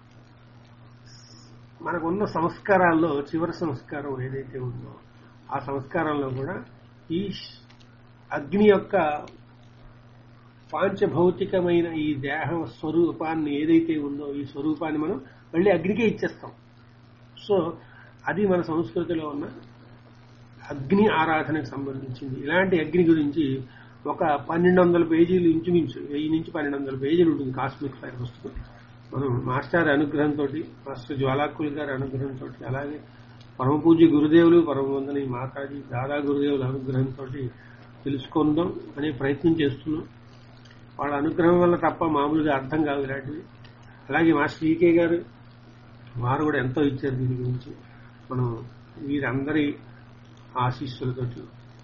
మనకున్న సంస్కారాల్లో చివరి సంస్కారం ఏదైతే ఉందో ఆ సంస్కారంలో కూడా ఈ శ్- అగ్ని యొక్క పాంచభౌతికమైన ఈ దేహ స్వరూపాన్ని ఏదైతే ఉందో ఈ స్వరూపాన్ని మనం మళ్ళీ అగ్నికే ఇచ్చేస్తాం సో అది మన సంస్కృతిలో ఉన్న అగ్ని ఆరాధనకు సంబంధించింది ఇలాంటి అగ్ని గురించి ఒక పన్నెండు వందల పేజీలు ఇంచుమించు వెయ్యి నుంచి పన్నెండు వందల పేజీలు ఉంటుంది కాస్మిక్ ఫైర్ పుస్తకం మనం మాస్టర్ అనుగ్రహంతో మాస్టర్ జ్వాలాకుల్ గారి అనుగ్రహంతో అలాగే పరమ పూజ్య గురుదేవులు పరమ వందని మాతాజీ దాదా గురుదేవుల అనుగ్రహంతో తెలుసుకుందాం అనే ప్రయత్నం చేస్తున్నాం వాళ్ళ అనుగ్రహం వల్ల తప్ప మామూలుగా అర్థం కాదు ఇలాంటివి అలాగే మాస్టర్ ఈకే గారు వారు కూడా ఎంతో ఇచ్చారు దీని గురించి మనం వీరందరి ఆశీస్సులతోటి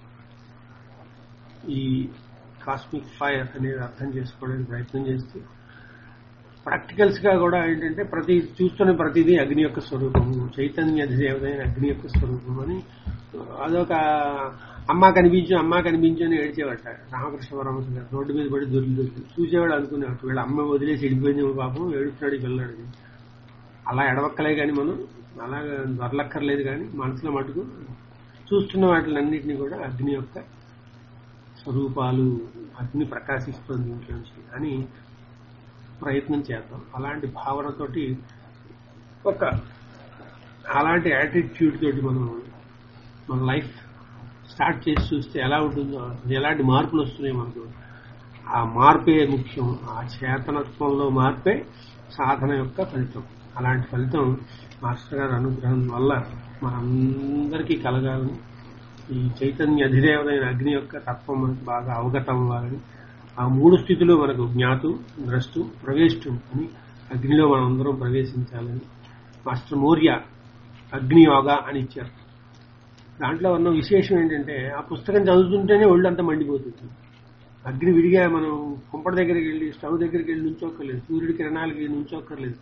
ఈ కాస్మిక్ ఫైర్ అనేది అర్థం చేసుకోవడానికి ప్రయత్నం చేస్తూ ప్రాక్టికల్స్ గా కూడా ఏంటంటే ప్రతి చూస్తున్న ప్రతిదీ అగ్ని యొక్క స్వరూపము చైతన్య దేవతైన అగ్ని యొక్క స్వరూపం అని అదొక అమ్మ కనిపించు అమ్మ కనిపించు అని ఏడ్చేవాట రామకృష్ణ పరమహంస గారు రోడ్డు మీద పడి దొరికి దొరికి చూసేవాడు అనుకునేవాడు వీళ్ళ అమ్మ వదిలేసి వెళ్ళిపోయింది పాపం ఏడుస్తున్నాడు ఈ పిల్లాడు అలా ఎడవక్కలే కానీ మనం అలాగా దొరలక్కర్లేదు కానీ మనసులో మటుకు చూస్తున్న వాటిలన్నింటినీ కూడా అగ్ని యొక్క స్వరూపాలు అగ్ని ప్రకాశిస్తుంది ఇంట్లోంచి అని ప్రయత్నం చేద్దాం అలాంటి భావనతోటి ఒక అలాంటి యాటిట్యూడ్ తోటి మనం మన లైఫ్ స్టార్ట్ చేసి చూస్తే ఎలా ఉంటుందో ఎలాంటి మార్పులు వస్తున్నాయి మనకు ఆ మార్పే ముఖ్యం ఆ చేతనత్వంలో మార్పే సాధన యొక్క ఫలితం అలాంటి ఫలితం మాస్టర్ గారి అనుగ్రహం వల్ల మనందరికీ కలగాలని ఈ చైతన్య అధిదేవతైన అగ్ని యొక్క తత్వం మనకు బాగా అవగతం అవ్వాలని ఆ మూడు స్థితులు మనకు జ్ఞాతు ద్రష్టు ప్రవేశం అని అగ్నిలో మనం అందరం ప్రవేశించాలని మాస్టర్ మౌర్య అగ్ని యోగా అని ఇచ్చారు దాంట్లో ఉన్న విశేషం ఏంటంటే ఆ పుస్తకం చదువుతుంటేనే ఒళ్ళంతా మండిపోతుంది అగ్ని విడిగా మనం కుంపటి దగ్గరికి వెళ్ళి స్టవ్ దగ్గరికి వెళ్ళి నుంచోక్కర్లేదు సూర్యుడి కిరణాలకి నుంచోక్కర్లేదు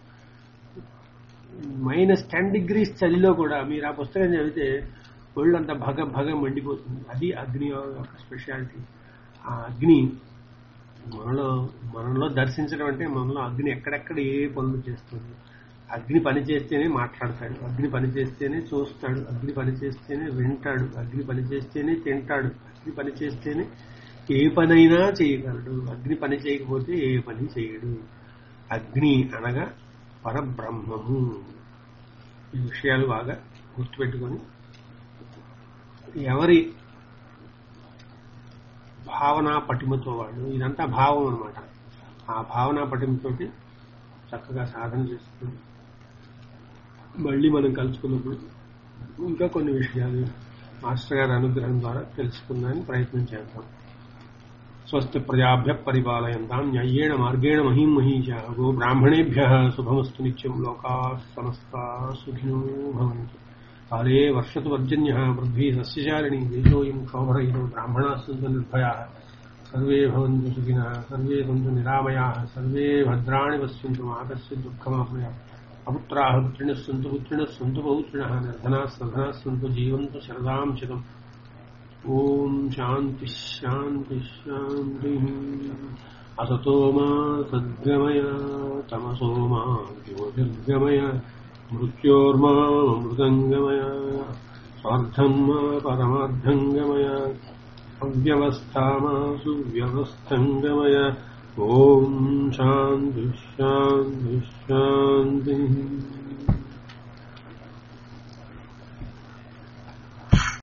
మైనస్ టెన్ డిగ్రీస్ చలిలో కూడా మీరు ఆ పుస్తకం చదివితే ఒళ్ళంతా భగ భగ మండిపోతుంది అది అగ్ని యొక్క స్పెషాలిటీ ఆ అగ్ని మనలో మనలో దర్శించడం అంటే మనలో అగ్ని ఎక్కడెక్కడ ఏ పనులు చేస్తుంది అగ్ని పని చేస్తేనే మాట్లాడతాడు అగ్ని పని చేస్తేనే చూస్తాడు అగ్ని పని చేస్తేనే వింటాడు అగ్ని పని చేస్తేనే తింటాడు అగ్ని పని చేస్తేనే ఏ పనైనా చేయగలడు అగ్ని పని చేయకపోతే ఏ పని చేయడు అగ్ని అనగా పరబ్రహ్మము ఈ విషయాలు బాగా గుర్తుపెట్టుకొని ఎవరి భావనా పటిమతో వాడు ఇదంతా భావం అనమాట ఆ భావనా పటిమతోటి చక్కగా సాధన చేస్తుంది మళ్ళీ మనం కలుసుకున్నప్పుడు ఇంకా కొన్ని విషయాలు మాస్టర్ గారి అనుగ్రహం ద్వారా తెలుసుకుందానికి ప్రయత్నం చేద్దాం స్వస్తి ప్రజాభ్య పరిపాలయంతాం న్యాయేణ మార్గేణ మహీం మహీష గో బ్రాహ్మణేభ్య శుభమస్తు నిత్యం లోకా సమస్తా సుఖినో భవంతు కాలే వర్షతు వర్జన్య పృథ్వీ సస్యశాలిని దేశోయం క్షోభరహితో బ్రాహ్మణా సంతు నిర్భయా సర్వే భవంతు సుఖినः సర్వే సంతు నిరామయాः సర్వే భద్రాణి పశ్యంతు మాకస్య దుఃఖమాప్నుయ అపుత్రాः పుత్రిణः सन्तु पुत्रिणः सन्तु पौत्रिणः निर्धनाः सधनाः सन्तु जीवन्तु शरदां शतम् ॐ शान्तिः शान्तिः शान्तिः असतो मा सद्गमय तमसो मा ज्योतिर्गमय मृत्योर्मामृतङ्गमय स्वार्थम् मा परमार्थङ्गमय अव्यवस्था मा सुव्यवस्थङ्गमय ॐ शान्तिः शान्तिः शान्तिः